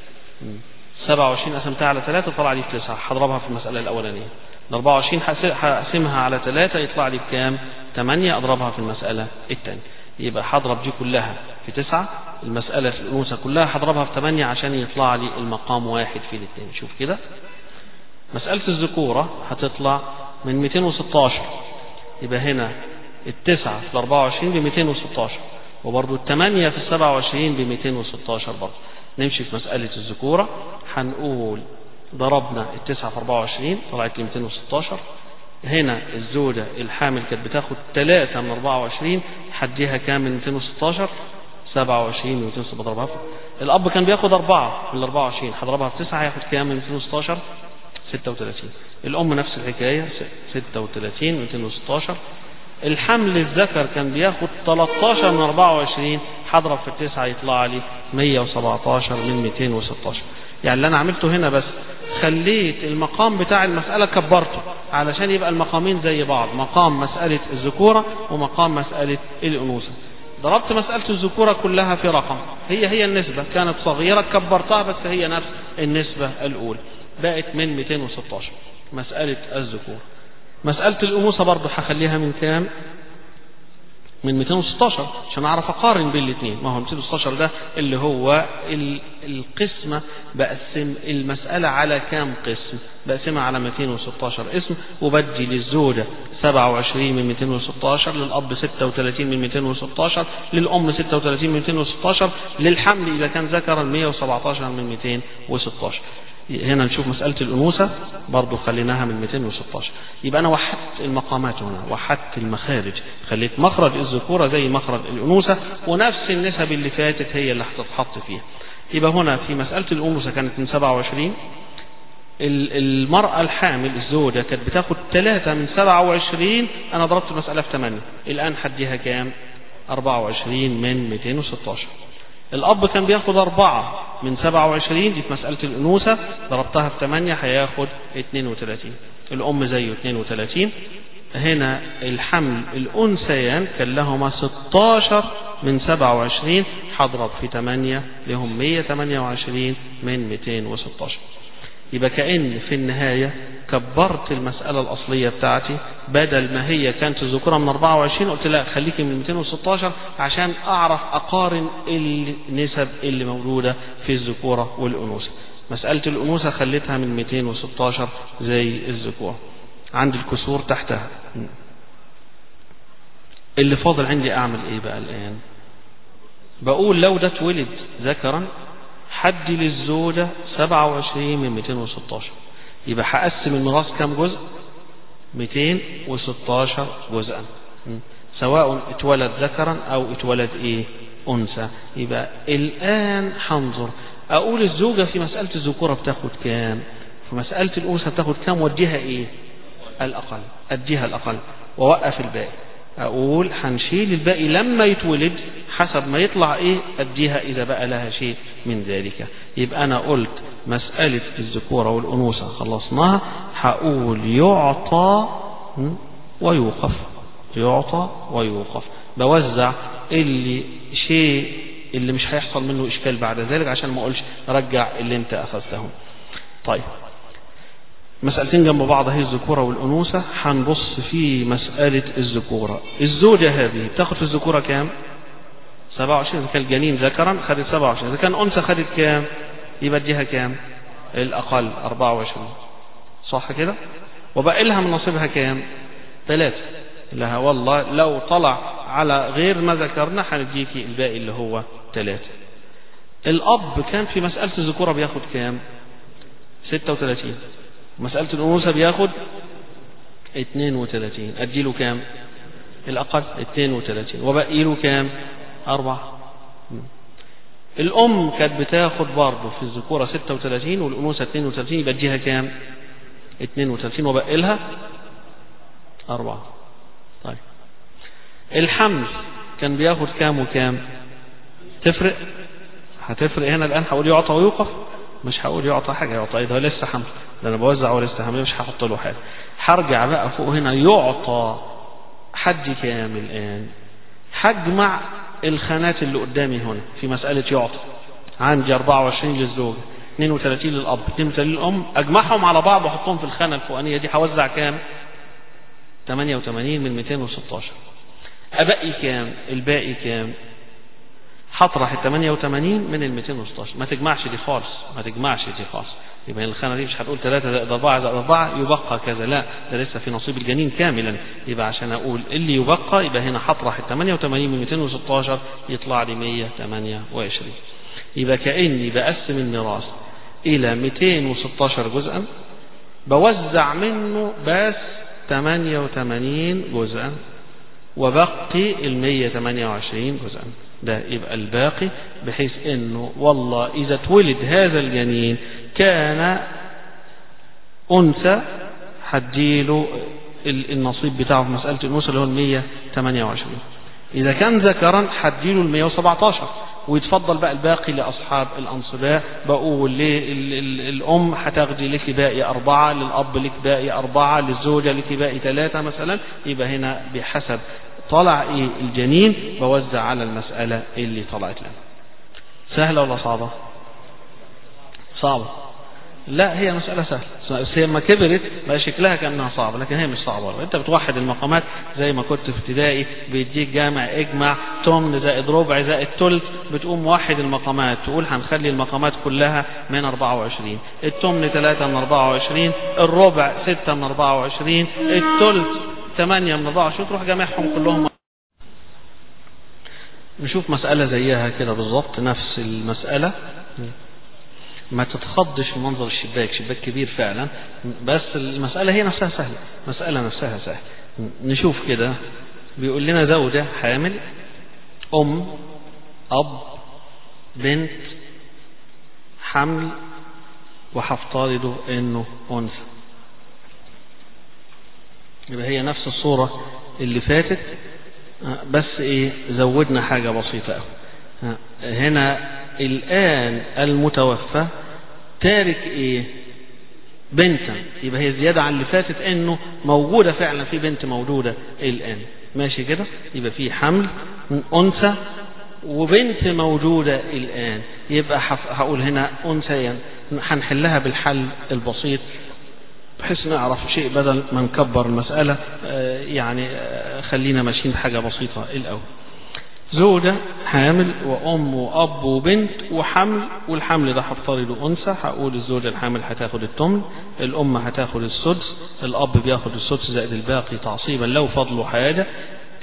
27 قسمتها على ثلاثة طلع لي في تسعة هضربها في المسألة الأولانية ال 24 هقسمها على ثلاثة يطلع لي بكام؟ 8 أضربها في المسألة الثانية يبقى هضرب دي كلها في تسعة المسألة في الأنوثة كلها هضربها في 8 عشان يطلع لي المقام واحد في الاثنين شوف كده مسألة الذكورة هتطلع من 216 يبقى هنا التسعة في 24 ب 216 وبرضه الثمانية في 27 ب 216 برضه نمشي في مسألة الذكورة هنقول ضربنا التسعة في 24 طلعت لي 216 هنا الزوجة الحامل كانت بتاخد 3 من 24 حديها كام من 216 27 من 216 بضربها الأب كان بياخد 4 من 24 هضربها في 9 هياخد كام من 216 36 الأم نفس الحكاية 36 من 216 الحمل الذكر كان بياخد 13 من 24 هضرب في التسعة يطلع لي 117 من 216 يعني اللي أنا عملته هنا بس خليت المقام بتاع المسألة كبرته علشان يبقى المقامين زي بعض مقام مسألة الذكورة ومقام مسألة الأنوثة ضربت مسألة الذكورة كلها في رقم هي هي النسبة كانت صغيرة كبرتها بس هي نفس النسبة الأولى بقت من 216 مسألة الذكورة مسألة الأنوثة برضه هخليها من كام من 216 عشان اعرف اقارن بين الاثنين ما هو 216 ده اللي هو القسمة بقسم المسألة على كام قسم بقسمها على 216 اسم وبدي للزوجة 27 من 216 للأب 36 من 216 للأم 36 من 216 للحمل إذا كان ذكرا 117 من 216 هنا نشوف مسألة الأنوثة برضو خليناها من 216 يبقى أنا وحدت المقامات هنا وحدت المخارج خليت مخرج الذكورة زي مخرج الأنوثة ونفس النسب اللي فاتت هي اللي هتتحط فيها يبقى هنا في مسألة الأنوثة كانت من 27 المرأة الحامل الزوجة كانت بتاخد 3 من 27 أنا ضربت المسألة في 8 الآن حديها كام 24 من 216 الأب كان بياخد أربعة من سبعة وعشرين دي في مسألة الأنوثة ضربتها في ثمانية هياخد اتنين وتلاتين الأم زيه اتنين وتلاتين هنا الحمل الأنثيان كان لهما ستاشر من سبعة وعشرين هضرب في ثمانية لهم مية ثمانية وعشرين من ميتين وستاشر يبقى كأن في النهاية كبرت المسألة الأصلية بتاعتي بدل ما هي كانت الذكورة من 24 قلت لا خليكي من 216 عشان أعرف أقارن النسب اللي موجودة في الذكورة والأنوثة مسألة الأنوثة خليتها من 216 زي الذكورة عند الكسور تحتها اللي فاضل عندي أعمل إيه بقى الآن بقول لو ده اتولد ذكرا حدي للزوجة 27 من 216 يبقى هقسم الميراث كام جزء 216 جزءا سواء اتولد ذكرا أو اتولد إيه أنثى يبقى الآن هنظر أقول الزوجة في مسألة الذكورة بتاخد كام في مسألة الأنثى بتاخد كام واديها إيه الأقل أديها الأقل ووقف الباقي أقول هنشيل الباقي لما يتولد حسب ما يطلع إيه أديها إذا بقى لها شيء من ذلك يبقى أنا قلت مسألة الذكورة والأنوثة خلصناها هقول يعطى ويوقف يعطى ويوقف بوزع اللي شيء اللي مش هيحصل منه إشكال بعد ذلك عشان ما أقولش رجع اللي أنت أخذته طيب مسألتين جنب بعض هي الذكورة والأنوثة هنبص في مسألة الذكورة الزوجة هذه بتاخد في الذكورة كام 27 إذا كان الجنين ذكرا خدت 27 إذا كان أنثى خدت كام يبقى اديها كام الأقل 24 صح كده وبقى لها من نصيبها كام ثلاثة لها والله لو طلع على غير ما ذكرنا هنديكي الباقي اللي هو ثلاثة الأب كان في مسألة الذكورة بياخد كام 36 مسألة الأنوثة بياخد 32 أديله كام الأقل 32 وبقي له كام أربعة الأم كانت بتاخد برضه في الذكورة 36 والأنوثة 32 يبقى اديها كام 32 وبقي لها أربعة طيب الحمل كان بياخد كام وكام تفرق هتفرق هنا الآن هقول يعطى ويوقف مش هقول يعطى حاجة يعطى إيه ده لسه حمل ده أنا بوزع هو لسه حمل مش هحط له حاجة هرجع بقى فوق هنا يعطى حد كام الآن هجمع الخانات اللي قدامي هنا في مسألة يعطى عندي 24 للزوج 32 للأب 32 للأم أجمعهم على بعض وأحطهم في الخانة الفوقانية دي هوزع كام 88 من 216 أبقي كام الباقي كام هطرح ال 88 من ال 216 ما تجمعش دي خالص ما تجمعش دي خالص يبقى الخانة دي مش هتقول 3 زائد 4 زائد 4 يبقى كذا لا ده لسه في نصيب الجنين كاملا يبقى عشان أقول اللي يبقى يبقى هنا هطرح ال 88 من 216 يطلع لي 128 يبقى كأني بقسم الميراث إلى 216 جزءا بوزع منه بس 88 جزءا وبقي ال 128 جزءا ده يبقى الباقي بحيث انه والله اذا اتولد هذا الجنين كان انثى هديله النصيب بتاعه في مسألة الأنوثة اللي هو ال 128 إذا كان ذكرا هديله ال 117 ويتفضل بقى الباقي لأصحاب الأنصباء بقول للأم هتاخدي لك باقي أربعة للأب لك باقي أربعة للزوجة لك باقي ثلاثة مثلا يبقى هنا بحسب طلع إيه الجنين بوزع على المسألة اللي طلعت لنا سهلة ولا صعبة صعبة لا هي مسألة سهلة بس هي لما كبرت بقى شكلها كأنها صعبة لكن هي مش صعبة انت بتوحد المقامات زي ما كنت في ابتدائي بيديك جامع اجمع تمن زائد ربع زائد تلت بتقوم موحد المقامات تقول هنخلي المقامات كلها من 24 التمن 3 من 24 الربع 6 من 24 التلت 8 من 24 تروح جامعهم كلهم نشوف مسألة زيها كده بالظبط نفس المسألة ما تتخضش من منظر الشباك شباك كبير فعلا بس المسألة هي نفسها سهلة مسألة نفسها سهلة نشوف كده بيقول لنا زوجة حامل أم أب بنت حمل وهفترض إنه أنثى يبقى هي نفس الصورة اللي فاتت بس إيه زودنا حاجة بسيطة أوي هنا الآن المتوفى تارك إيه بنتا يبقى هي زيادة عن اللي فاتت إنه موجودة فعلا في بنت موجودة الآن ماشي كده يبقى في حمل أنثى وبنت موجودة الآن يبقى هقول هنا أنثيا هنحلها بالحل البسيط بحيث نعرف شيء بدل ما نكبر المسألة يعني خلينا ماشيين بحاجة بسيطة الأول زوجة حامل وأم وأب وبنت وحمل والحمل ده هفترضه أنثى هقول الزوجة الحامل هتاخد التمن الأم هتاخد السدس الأب بياخد السدس زائد الباقي تعصيبا لو فضلوا حاجة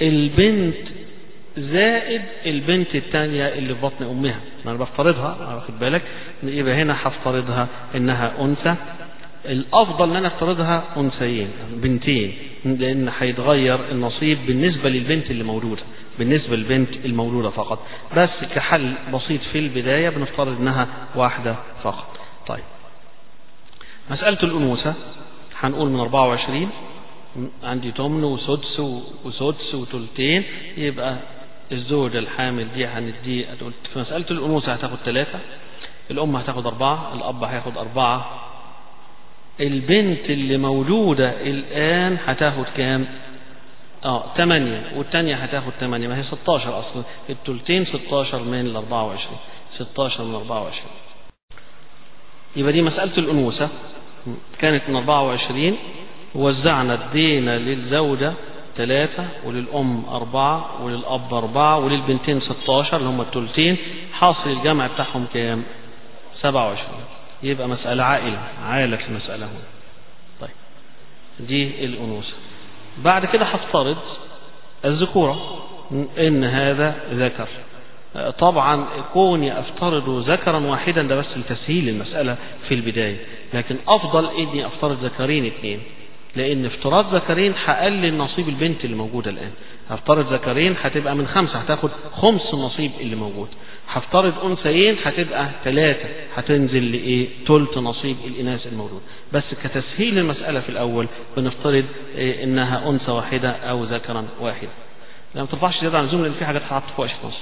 البنت زائد البنت الثانية اللي في بطن أمها ما أنا بفترضها واخد بالك يبقى هنا هفترضها إنها أنثى الأفضل إن أنا أفترضها أنثيين بنتين لأن هيتغير النصيب بالنسبة للبنت اللي مولودة بالنسبة للبنت المولودة فقط بس كحل بسيط في البداية بنفترض إنها واحدة فقط طيب مسألة الأنوثة هنقول من 24 عندي تمن وسدس وسدس وتلتين يبقى الزوجة الحامل دي هندي في مسألة الأنوثة هتاخد ثلاثة الأم هتاخد أربعة الأب هياخد أربعة البنت اللي مولودة الآن هتاخد كام؟ اه ثمانية والثانية هتاخد ثمانية ما هي 16 أصلا التلتين 16 من ال 24 16 من 24 يبقى دي مسألة الأنوثة كانت من 24 وزعنا الدين للزوجة ثلاثة وللأم أربعة وللأب أربعة وللبنتين 16 اللي هم التلتين حاصل الجمع بتاعهم كام؟ 27 يبقى مسألة عائلة عائلة المسألة هنا طيب دي الأنوثة بعد كده هفترض الذكورة إن هذا ذكر طبعا كوني افترض ذكرا واحدا ده بس لتسهيل المسألة في البداية لكن افضل اني افترض ذكرين اثنين لان افتراض ذكرين هقلل نصيب البنت اللي موجودة الان هفترض ذكرين هتبقى من خمسة هتاخد خمس النصيب اللي موجود هفترض انثيين هتبقى ثلاثة هتنزل لايه ثلث نصيب الاناث الموجود بس كتسهيل المسألة في الاول بنفترض إيه انها انثى واحدة او ذكرا واحدا لما ترفعش زيادة عن اللزوم لان في حاجات هتحط فوق نص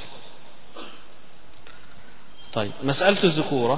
طيب مسألة الذكورة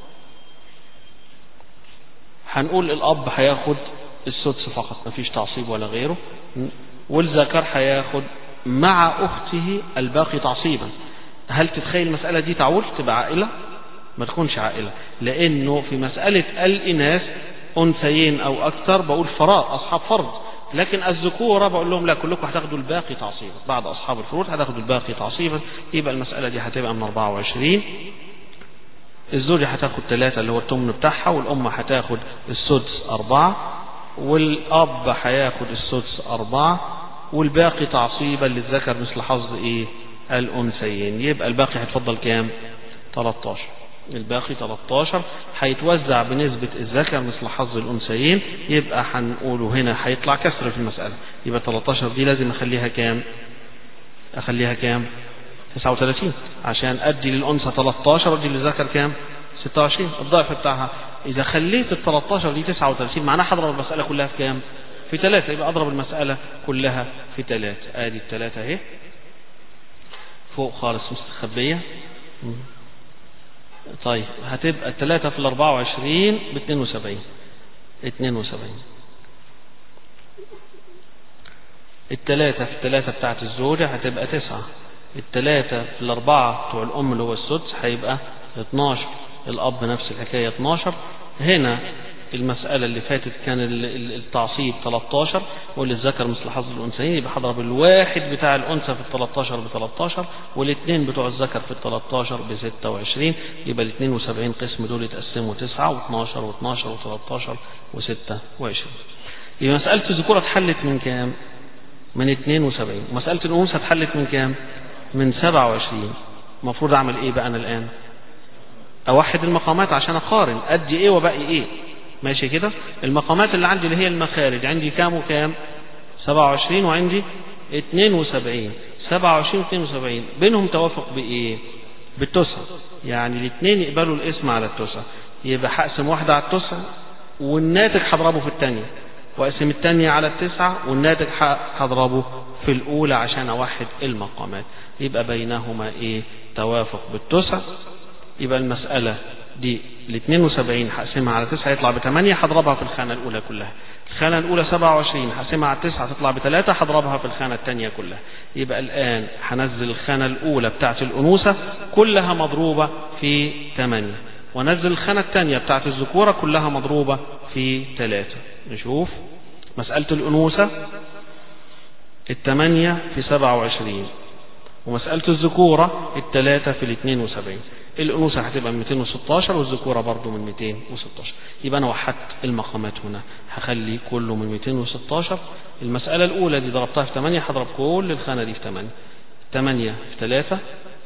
هنقول الأب هياخد السدس فقط مفيش تعصيب ولا غيره والذكر هياخد مع أخته الباقي تعصيبا هل تتخيل المسألة دي تعول تبقى عائلة ما تكونش عائلة لأنه في مسألة الإناث أنثيين أو أكثر بقول فراغ أصحاب فرض لكن الذكورة بقول لهم لا كلكم هتاخدوا الباقي تعصيبا بعد أصحاب الفروض هتاخدوا الباقي تعصيبا يبقى المسألة دي هتبقى من 24 الزوجة هتاخد ثلاثة اللي هو التمن بتاعها والأم هتاخد السدس أربعة والأب هياخد السدس أربعة والباقي تعصيبا للذكر مثل حظ إيه الأنثيين يبقى الباقي هيتفضل كام 13 الباقي 13 هيتوزع بنسبة الذكر مثل حظ الأنثيين يبقى هنقوله هنا هيطلع كسر في المسألة يبقى 13 دي لازم أخليها كام أخليها كام 39 عشان أدي للأنثى 13 أدي للذكر كام 26 الضعف بتاعها إذا خليت ال 13 دي 39 معناها هضرب المسألة كلها في كام في ثلاثة يبقى أضرب المسألة كلها في ثلاثة آدي الثلاثة أهي فوق خالص مستخبية طيب هتبقى الثلاثة في الأربعة وعشرين ب 72 72 الثلاثة في الثلاثة بتاعت الزوجة هتبقى تسعة الثلاثة في الأربعة بتوع الأم اللي هو السدس هيبقى 12 الأب نفس الحكاية 12 هنا المسألة اللي فاتت كان التعصيب 13 وللذكر مثل حظ الأنثيين يبقى هضرب الواحد بتاع الأنثى في ال 13 ب 13 والاثنين بتوع الذكر في ال 13 ب 26 يبقى ال 72 قسم دول يتقسموا 9 و12 و12 و13 و26 يبقى مسألة الذكورة اتحلت من كام؟ من 72 ومسألة الأنوثة اتحلت من كام؟ من 27 المفروض أعمل إيه بقى أنا الآن؟ أوحد المقامات عشان أقارن أدي إيه وباقي إيه ماشي كده المقامات اللي عندي اللي هي المخارج عندي كام وكام 27 وعندي 72 27 و 72 بينهم توافق بإيه بالتسع يعني الاثنين يقبلوا الاسم على التسع يبقى هقسم واحدة على التسع والناتج هضربه في الثانية واقسم الثانية على التسعة والناتج هضربه في الأولى عشان أوحد المقامات يبقى بينهما إيه توافق بالتسع يبقى المسألة دي ال 72 هقسمها على 9 يطلع ب 8 هضربها في الخانة الأولى كلها. الخانة الأولى 27 هقسمها على 9 تطلع ب 3 هضربها في الخانة الثانية كلها. يبقى الآن هنزل الخانة الأولى بتاعت الأنوثة كلها مضروبة في 8 ونزل الخانة الثانية بتاعت الذكورة كلها مضروبة في 3 نشوف مسألة الأنوثة الثمانية في 27 ومسألة الذكورة التلاتة في الاثنين وسبعين الأنوثة هتبقى من 216 والذكورة برضو من 216 يبقى أنا وحدت المقامات هنا هخلي كله من 216 المسألة الأولى دي ضربتها في 8 هضرب كل الخانة دي في 8 8 في 3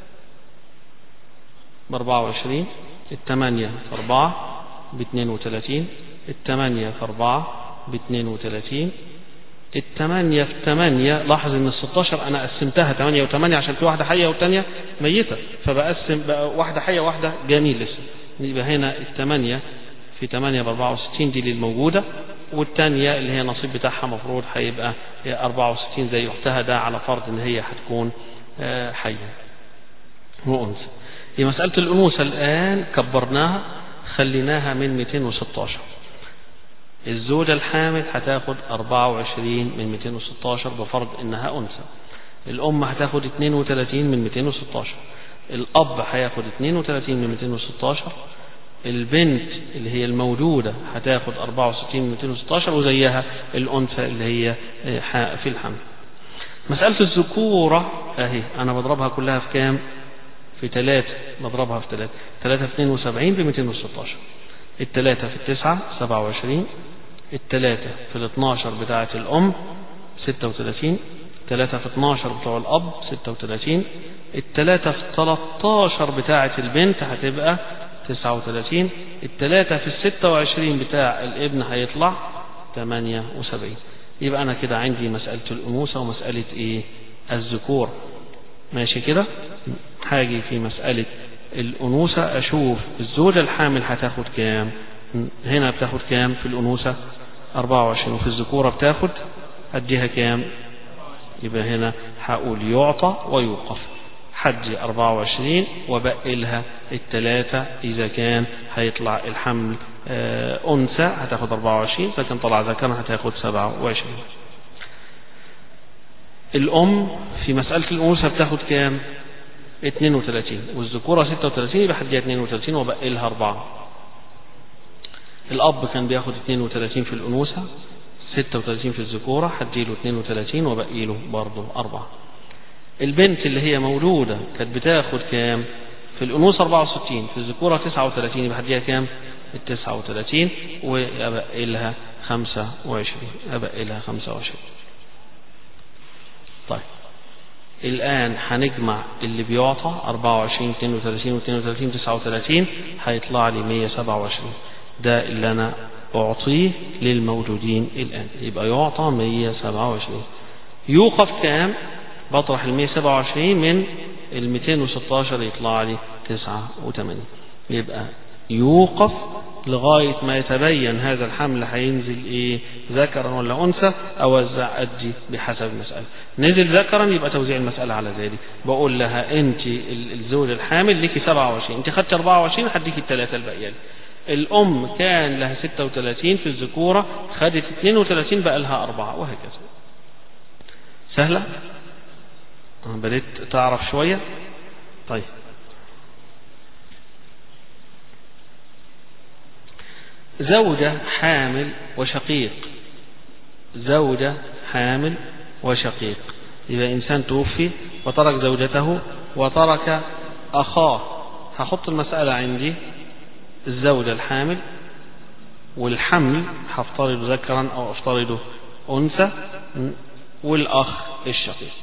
ب 24 الثمانية في 4 ب 32 الثمانية في 4 ب 32 الثمانية في ثمانية لاحظ ان ال 16 انا قسمتها ثمانية وثمانية عشان في واحدة حية والثانية ميتة فبقسم بقى واحدة حية واحدة جميل لسه يبقى هنا الثمانية في ثمانية ب 64 دي للموجودة والثانية اللي هي النصيب بتاعها مفروض هيبقى 64 زي اختها ده على فرض ان هي هتكون حية وأنثى في مسألة الأنوثة الآن كبرناها خليناها من 216 الزوجة الحامل هتاخد 24 من 216 بفرض انها انثى الام هتاخد 32 من 216 الاب هياخد 32 من 216 البنت اللي هي المولودة هتاخد 64 من 216 وزيها الانثى اللي هي في الحمل مسألة الذكورة اهي انا بضربها كلها في كام في ثلاثة بضربها في ثلاثة ثلاثة في 72 ب 216 الثلاثة في التسعة 27 الثلاثة في الاثناشر بتاعة الأم 36 الثلاثة في 12 بتوع الأب 36 الثلاثة في 13 بتاعة البنت هتبقى 39 الثلاثة في 26 بتاع الابن هيطلع 78 يبقى أنا كده عندي مسألة الأنوثة ومسألة إيه الذكور ماشي كده هاجي في مسألة الأنوثة أشوف الزوجة الحامل هتاخد كام هنا بتاخد كام في الأنوثة 24 وفي الذكورة بتاخد أديها كام يبقى هنا هقول يعطى ويوقف حدي 24 وبقي لها الثلاثة إذا كان هيطلع الحمل آه أنثى هتاخد 24 إذا كان طلع ذكر هتاخد 27 الأم في مسألة الأنوثة بتاخد كام 32 والذكورة 36 يبقى هديها 32 وبقي لها 4 الأب كان بياخد 32 في الأنوثة 36 في الذكورة هديله 32 وبقي له برضه أربعة البنت اللي هي مولودة كانت بتاخد كام في الأنوثة 64 في الذكورة 39 يبقى هديها كام ال 39 وأبقي لها 25 أبقي لها 25 طيب الآن هنجمع اللي بيعطى 24 32 و 32 39 هيطلع لي 127 ده اللي أنا أعطيه للموجودين الآن يبقى يعطى 127 يوقف كام بطرح ال 127 من ال 216 يطلع لي 89 يبقى يوقف لغاية ما يتبين هذا الحمل هينزل ايه ذكرا ولا انثى اوزع ادي بحسب المسألة نزل ذكرا يبقى توزيع المسألة على ذلك بقول لها انت الزوج الحامل لك 27 انت خدت 24 هديك الثلاثة الباقية الام كان لها 36 في الذكورة خدت 32 بقى لها أربعة وهكذا سهلة بديت تعرف شوية طيب زوجة حامل وشقيق زوجة حامل وشقيق إذا إنسان توفي وترك زوجته وترك أخاه هحط المسألة عندي الزوجة الحامل والحمل هفترض ذكرا أو أفترضه أنثى والأخ الشقيق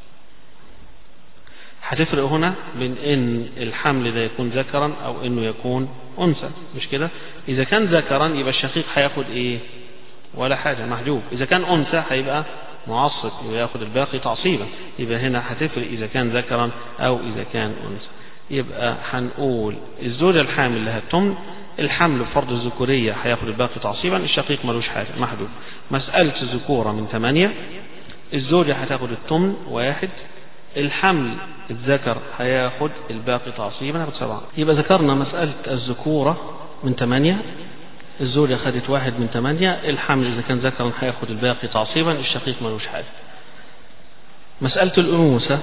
هتفرق هنا بين ان الحمل ده يكون ذكرا او انه يكون انثى مش كده اذا كان ذكرا يبقى الشقيق هياخد ايه ولا حاجه محجوب اذا كان انثى هيبقى معصب وياخد الباقي تعصيبا يبقى هنا هتفرق اذا كان ذكرا او اذا كان انثى يبقى هنقول الزوجه الحامل لها التمن الحمل فرض الذكوريه هياخد الباقي تعصيبا الشقيق ملوش حاجه محجوب مساله الذكوره من ثمانيه الزوجه هتاخد التمن واحد الحمل الذكر هياخد الباقي تعصيبا هياخد سبعة يبقى ذكرنا مسألة الذكورة من ثمانية الزوجة خدت واحد من ثمانية الحمل إذا كان ذكرا هياخد الباقي تعصيبا الشقيق ملوش حاجة مسألة الأنوثة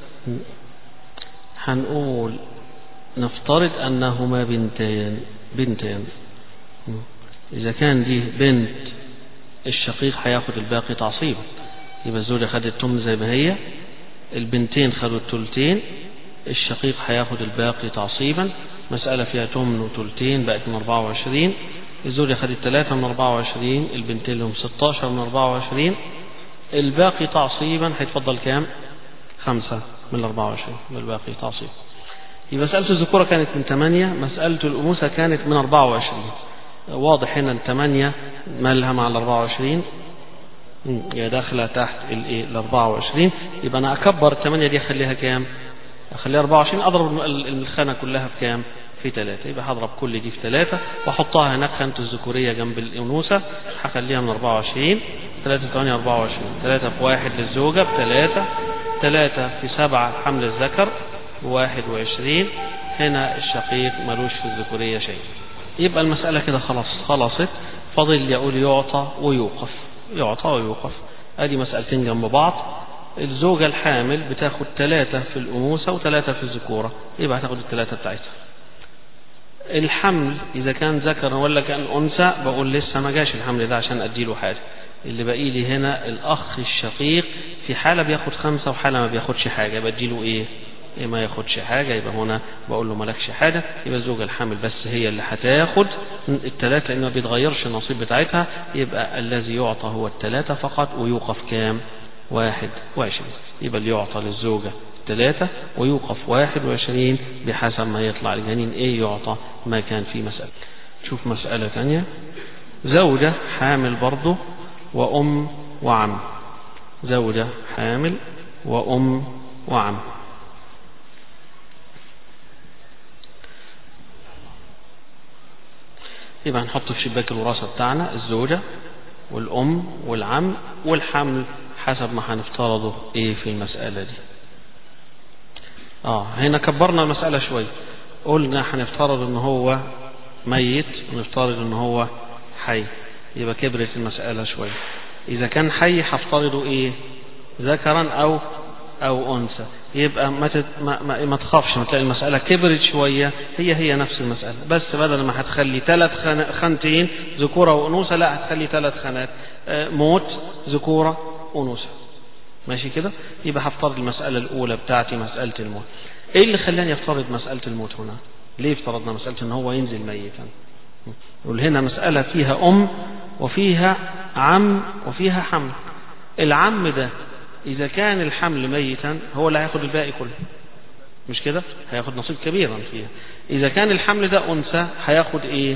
هنقول نفترض أنهما بنتين بنتين إذا كان دي بنت الشقيق هياخد الباقي تعصيبا يبقى الزوجة خدت تم زي ما هي البنتين خدوا التلتين الشقيق هياخد الباقي تعصيبا مسألة فيها تمن وتلتين بقت من 24 الزوجة خدت ثلاثة من 24 البنتين لهم 16 من 24 الباقي تعصيبا هيتفضل كام؟ خمسة من 24 الباقي تعصيب يبقى مسألة الذكورة كانت من 8 مسألة الأنوثة كانت من 24 واضح هنا الثمانية مالها مع ال 24 هي داخلة تحت الايه ال 24 يبقى أنا أكبر الثمانية دي أخليها كام؟ أخليها 24 أضرب الخانة كلها في كام؟ في ثلاثة يبقى هضرب كل دي في ثلاثة وأحطها هناك خانة الذكورية جنب الأنوثة هخليها من 24 3 8 24 3 في واحد للزوجة بثلاثة ثلاثة في سبعة حمل الذكر بواحد وعشرين هنا الشقيق ملوش في الذكورية شيء يبقى المسألة كده خلاص خلصت فضل يقول يعطى ويوقف يعطى ويوقف ادي مسألتين جنب بعض الزوجة الحامل بتاخد ثلاثة في الأنوثة وثلاثة في الذكورة يبقى هتاخد الثلاثة بتاعتها الحمل إذا كان ذكر ولا كان أنثى بقول لسه ما جاش الحمل ده عشان أديله حاجة اللي باقي لي هنا الأخ الشقيق في حالة بياخد خمسة وحالة ما بياخدش حاجة بديله إيه؟ إيه ما ياخدش حاجة يبقى هنا بقول له مالكش حاجة يبقى الزوجة الحامل بس هي اللي هتاخد الثلاثة لأنه ما بيتغيرش النصيب بتاعتها يبقى الذي يعطى هو الثلاثة فقط ويوقف كام؟ واحد وعشرين يبقى اللي يعطى للزوجة ثلاثة ويوقف واحد وعشرين بحسب ما يطلع الجنين ايه يعطى ما كان في مسألة شوف مسألة ثانية زوجة حامل برضه وأم وعم زوجة حامل وأم وعم يبقى هنحط في شباك الوراثة بتاعنا الزوجة والأم والعم والحمل حسب ما هنفترضه ايه في المسألة دي اه هنا كبرنا المسألة شوية قلنا هنفترض ان هو ميت ونفترض ان هو حي يبقى كبرت المسألة شوية إذا كان حي هفترضه إيه ذكرا أو أو أنثى يبقى ما, تت... ما, ما, ما تخافش ما تلاقي المسألة كبرت شوية هي هي نفس المسألة بس بدل ما هتخلي ثلاث خن... خانتين ذكورة وأنوثة لا هتخلي ثلاث خانات موت ذكورة أنوثة ماشي كده يبقى هفترض المسألة الأولى بتاعتي مسألة الموت إيه اللي خلاني أفترض مسألة الموت هنا ليه افترضنا مسألة إن هو ينزل ميتا نقول هنا مسألة فيها أم وفيها عم وفيها حمل العم ده إذا كان الحمل ميتا هو اللي هياخد الباقي كله مش كده هياخد نصيب كبيرا فيها إذا كان الحمل ده أنثى هياخد إيه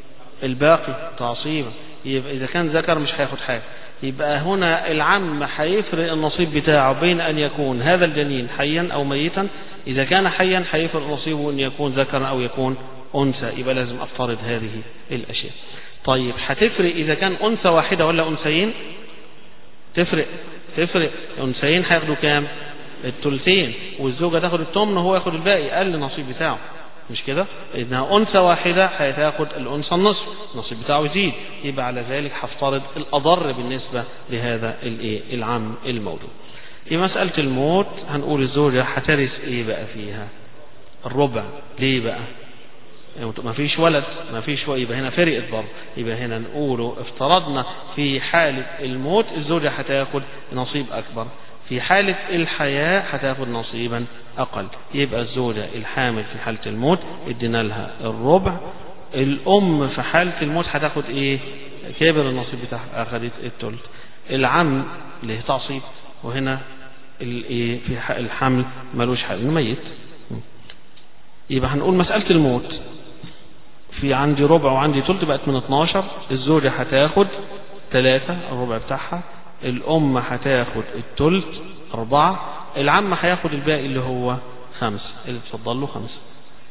الباقي تعصيبا يبقى إذا كان ذكر مش هياخد حاجة يبقى هنا العم هيفرق النصيب بتاعه بين أن يكون هذا الجنين حيا أو ميتا إذا كان حيا هيفرق نصيبه أن يكون ذكرا أو يكون أنثى يبقى لازم أفترض هذه الأشياء طيب هتفرق إذا كان أنثى واحدة ولا أنثيين تفرق تفرق أنثيين هياخدوا كام الثلثين والزوجة تاخد الثمن وهو ياخد الباقي أقل النصيب بتاعه مش كده إنها أنثى واحدة هتاخد الأنثى النصف النصيب بتاعه يزيد يبقى على ذلك هفترض الأضر بالنسبة لهذا الإيه العم الموجود في مسألة الموت هنقول الزوجة هترث إيه بقى فيها الربع ليه بقى ما فيش ولد ما فيش يبقى هنا فرقت برضه يبقى هنا نقوله افترضنا في حالة الموت الزوجة هتاخد نصيب أكبر في حالة الحياة هتاخد نصيبا أقل يبقى الزوجة الحامل في حالة الموت ادينا لها الربع الأم في حالة الموت هتاخد إيه كبر النصيب بتاعها أخذت الثلث العم له تعصيب وهنا الايه في الحمل ملوش حل ميت يبقى هنقول مسألة الموت في عندي ربع وعندي ثلث بقت من 12 الزوجة هتاخد ثلاثة الربع بتاعها الأم هتاخد الثلث أربعة العم هياخد الباقي اللي هو خمسة اللي اتفضل له خمسة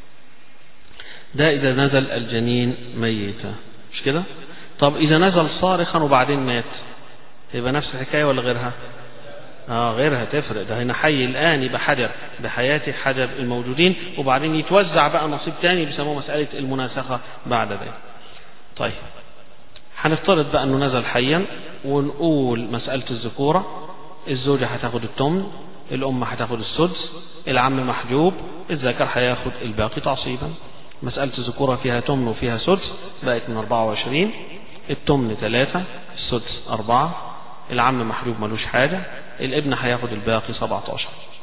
ده إذا نزل الجنين ميتا مش كده طب إذا نزل صارخا وبعدين مات يبقى نفس الحكاية ولا غيرها اه غيرها تفرق ده هنا حي الآن يبقى حجر بحياة حجر الموجودين وبعدين يتوزع بقى نصيب تاني بيسموه مسألة المناسخة بعد ذلك طيب هنفترض بقى انه نزل حيا ونقول مسألة الذكورة الزوجة هتاخد التمن الأم هتاخد السدس العم محجوب الذكر هياخد الباقي تعصيبا مسألة الذكورة فيها تمن وفيها سدس بقت من 24 التمن ثلاثة السدس أربعة العم محجوب ملوش حاجة الابن هياخد الباقي 17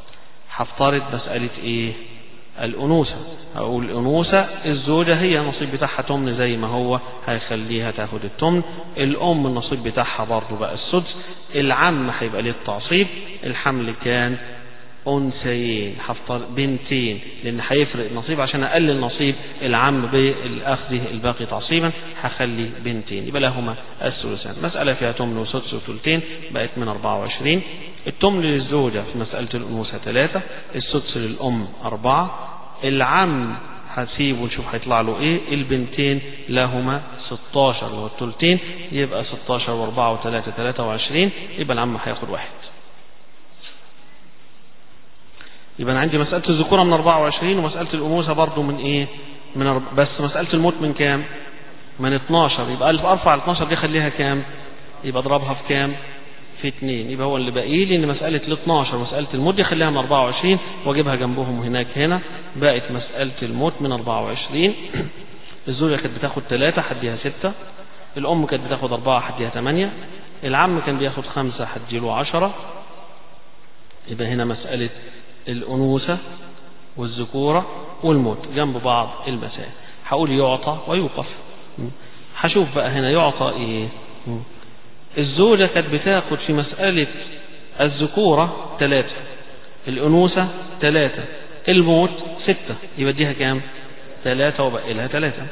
هفترض مسألة ايه الأنوثة أقول الأنوثة الزوجة هي النصيب بتاعها تمن زي ما هو هيخليها تاخد التمن الأم النصيب بتاعها برضه بقى السدس العم هيبقى ليه التعصيب الحمل كان أنثيين هفتر بنتين لأن هيفرق النصيب عشان أقلل نصيب العم بالأخذ الباقي تعصيبا هخلي بنتين يبقى لهما الثلثان مسألة فيها تمن وسدس وثلثين بقت من 24 التمن للزوجة في مسألة الأنوثة ثلاثة السدس للأم أربعة العم هسيبه ونشوف هيطلع له ايه البنتين لهما 16 اللي هو الثلثين يبقى 16 و4 و3 23 يبقى العم هياخد واحد يبقى انا عندي مسألة الذكورة من 24 ومسألة الأنوثة برضو من ايه من أرب... بس مسألة الموت من كام من 12 يبقى ألف ارفع ال 12 دي خليها كام يبقى اضربها في كام في 2 يبقى هو اللي باقي لي ان مسألة ال 12 مسألة الموت دي خليها من 24 واجيبها جنبهم هناك هنا بقت مسألة الموت من 24 الزوجة كانت بتاخد 3 حديها 6 الأم كانت بتاخد 4 حديها 8 العم كان بياخد 5 حديله 10 يبقى هنا مسألة الأنوثة والذكورة والموت جنب بعض المسائل هقول يعطى ويوقف هشوف بقى هنا يعطى ايه الزوجة كانت بتاخد في مسألة الذكورة ثلاثة الأنوثة ثلاثة الموت ستة يبديها كام ثلاثة وبقي لها ثلاثة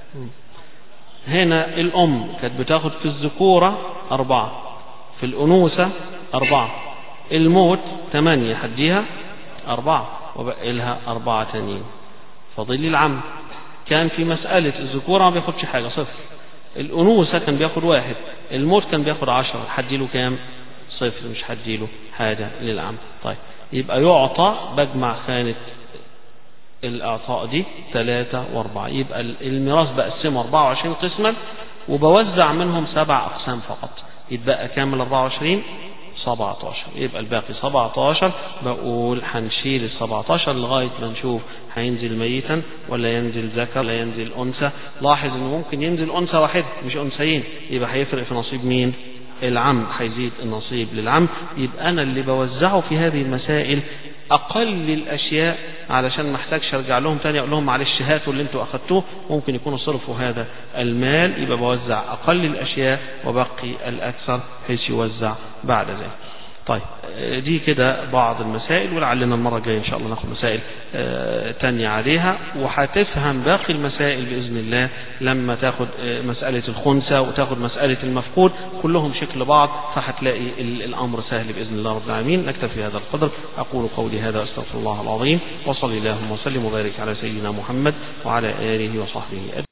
هنا الأم كانت بتاخد في الذكورة أربعة في الأنوثة أربعة الموت ثمانية حديها أربعة وبقي لها أربعة تانيين فاضل لي العم كان في مسألة الذكورة ما بياخدش حاجة صفر الأنوثة كان بياخد واحد الموت كان بياخد عشرة حديله كام صفر مش حديله حاجة للعم طيب يبقى يعطى بجمع خانة الإعطاء دي ثلاثة وأربعة يبقى الميراث بقسمه 24 قسما وبوزع منهم سبع أقسام فقط يتبقى كامل 24 17 يبقى الباقي 17 بقول هنشيل ال 17 لغاية ما نشوف هينزل ميتا ولا ينزل ذكر ولا ينزل أنثى لاحظ إنه ممكن ينزل أنثى واحد مش أنثيين يبقى هيفرق في نصيب مين؟ العم هيزيد النصيب للعم يبقى أنا اللي بوزعه في هذه المسائل أقل الأشياء علشان ما احتاجش ارجع لهم تاني اقول لهم معلش هاتوا اللي انتوا اخدتوه ممكن يكونوا صرفوا هذا المال يبقى بوزع اقل الاشياء وبقي الاكثر حيث يوزع بعد ذلك طيب دي كده بعض المسائل ولعلنا المرة الجاية إن شاء الله ناخد مسائل تانية عليها وهتفهم باقي المسائل بإذن الله لما تاخد مسألة الخنثى وتاخد مسألة المفقود كلهم شكل بعض فهتلاقي الأمر سهل بإذن الله رب العالمين نكتفي هذا القدر أقول قولي هذا أستغفر الله العظيم وصلي اللهم وسلم وبارك على سيدنا محمد وعلى آله وصحبه أجمعين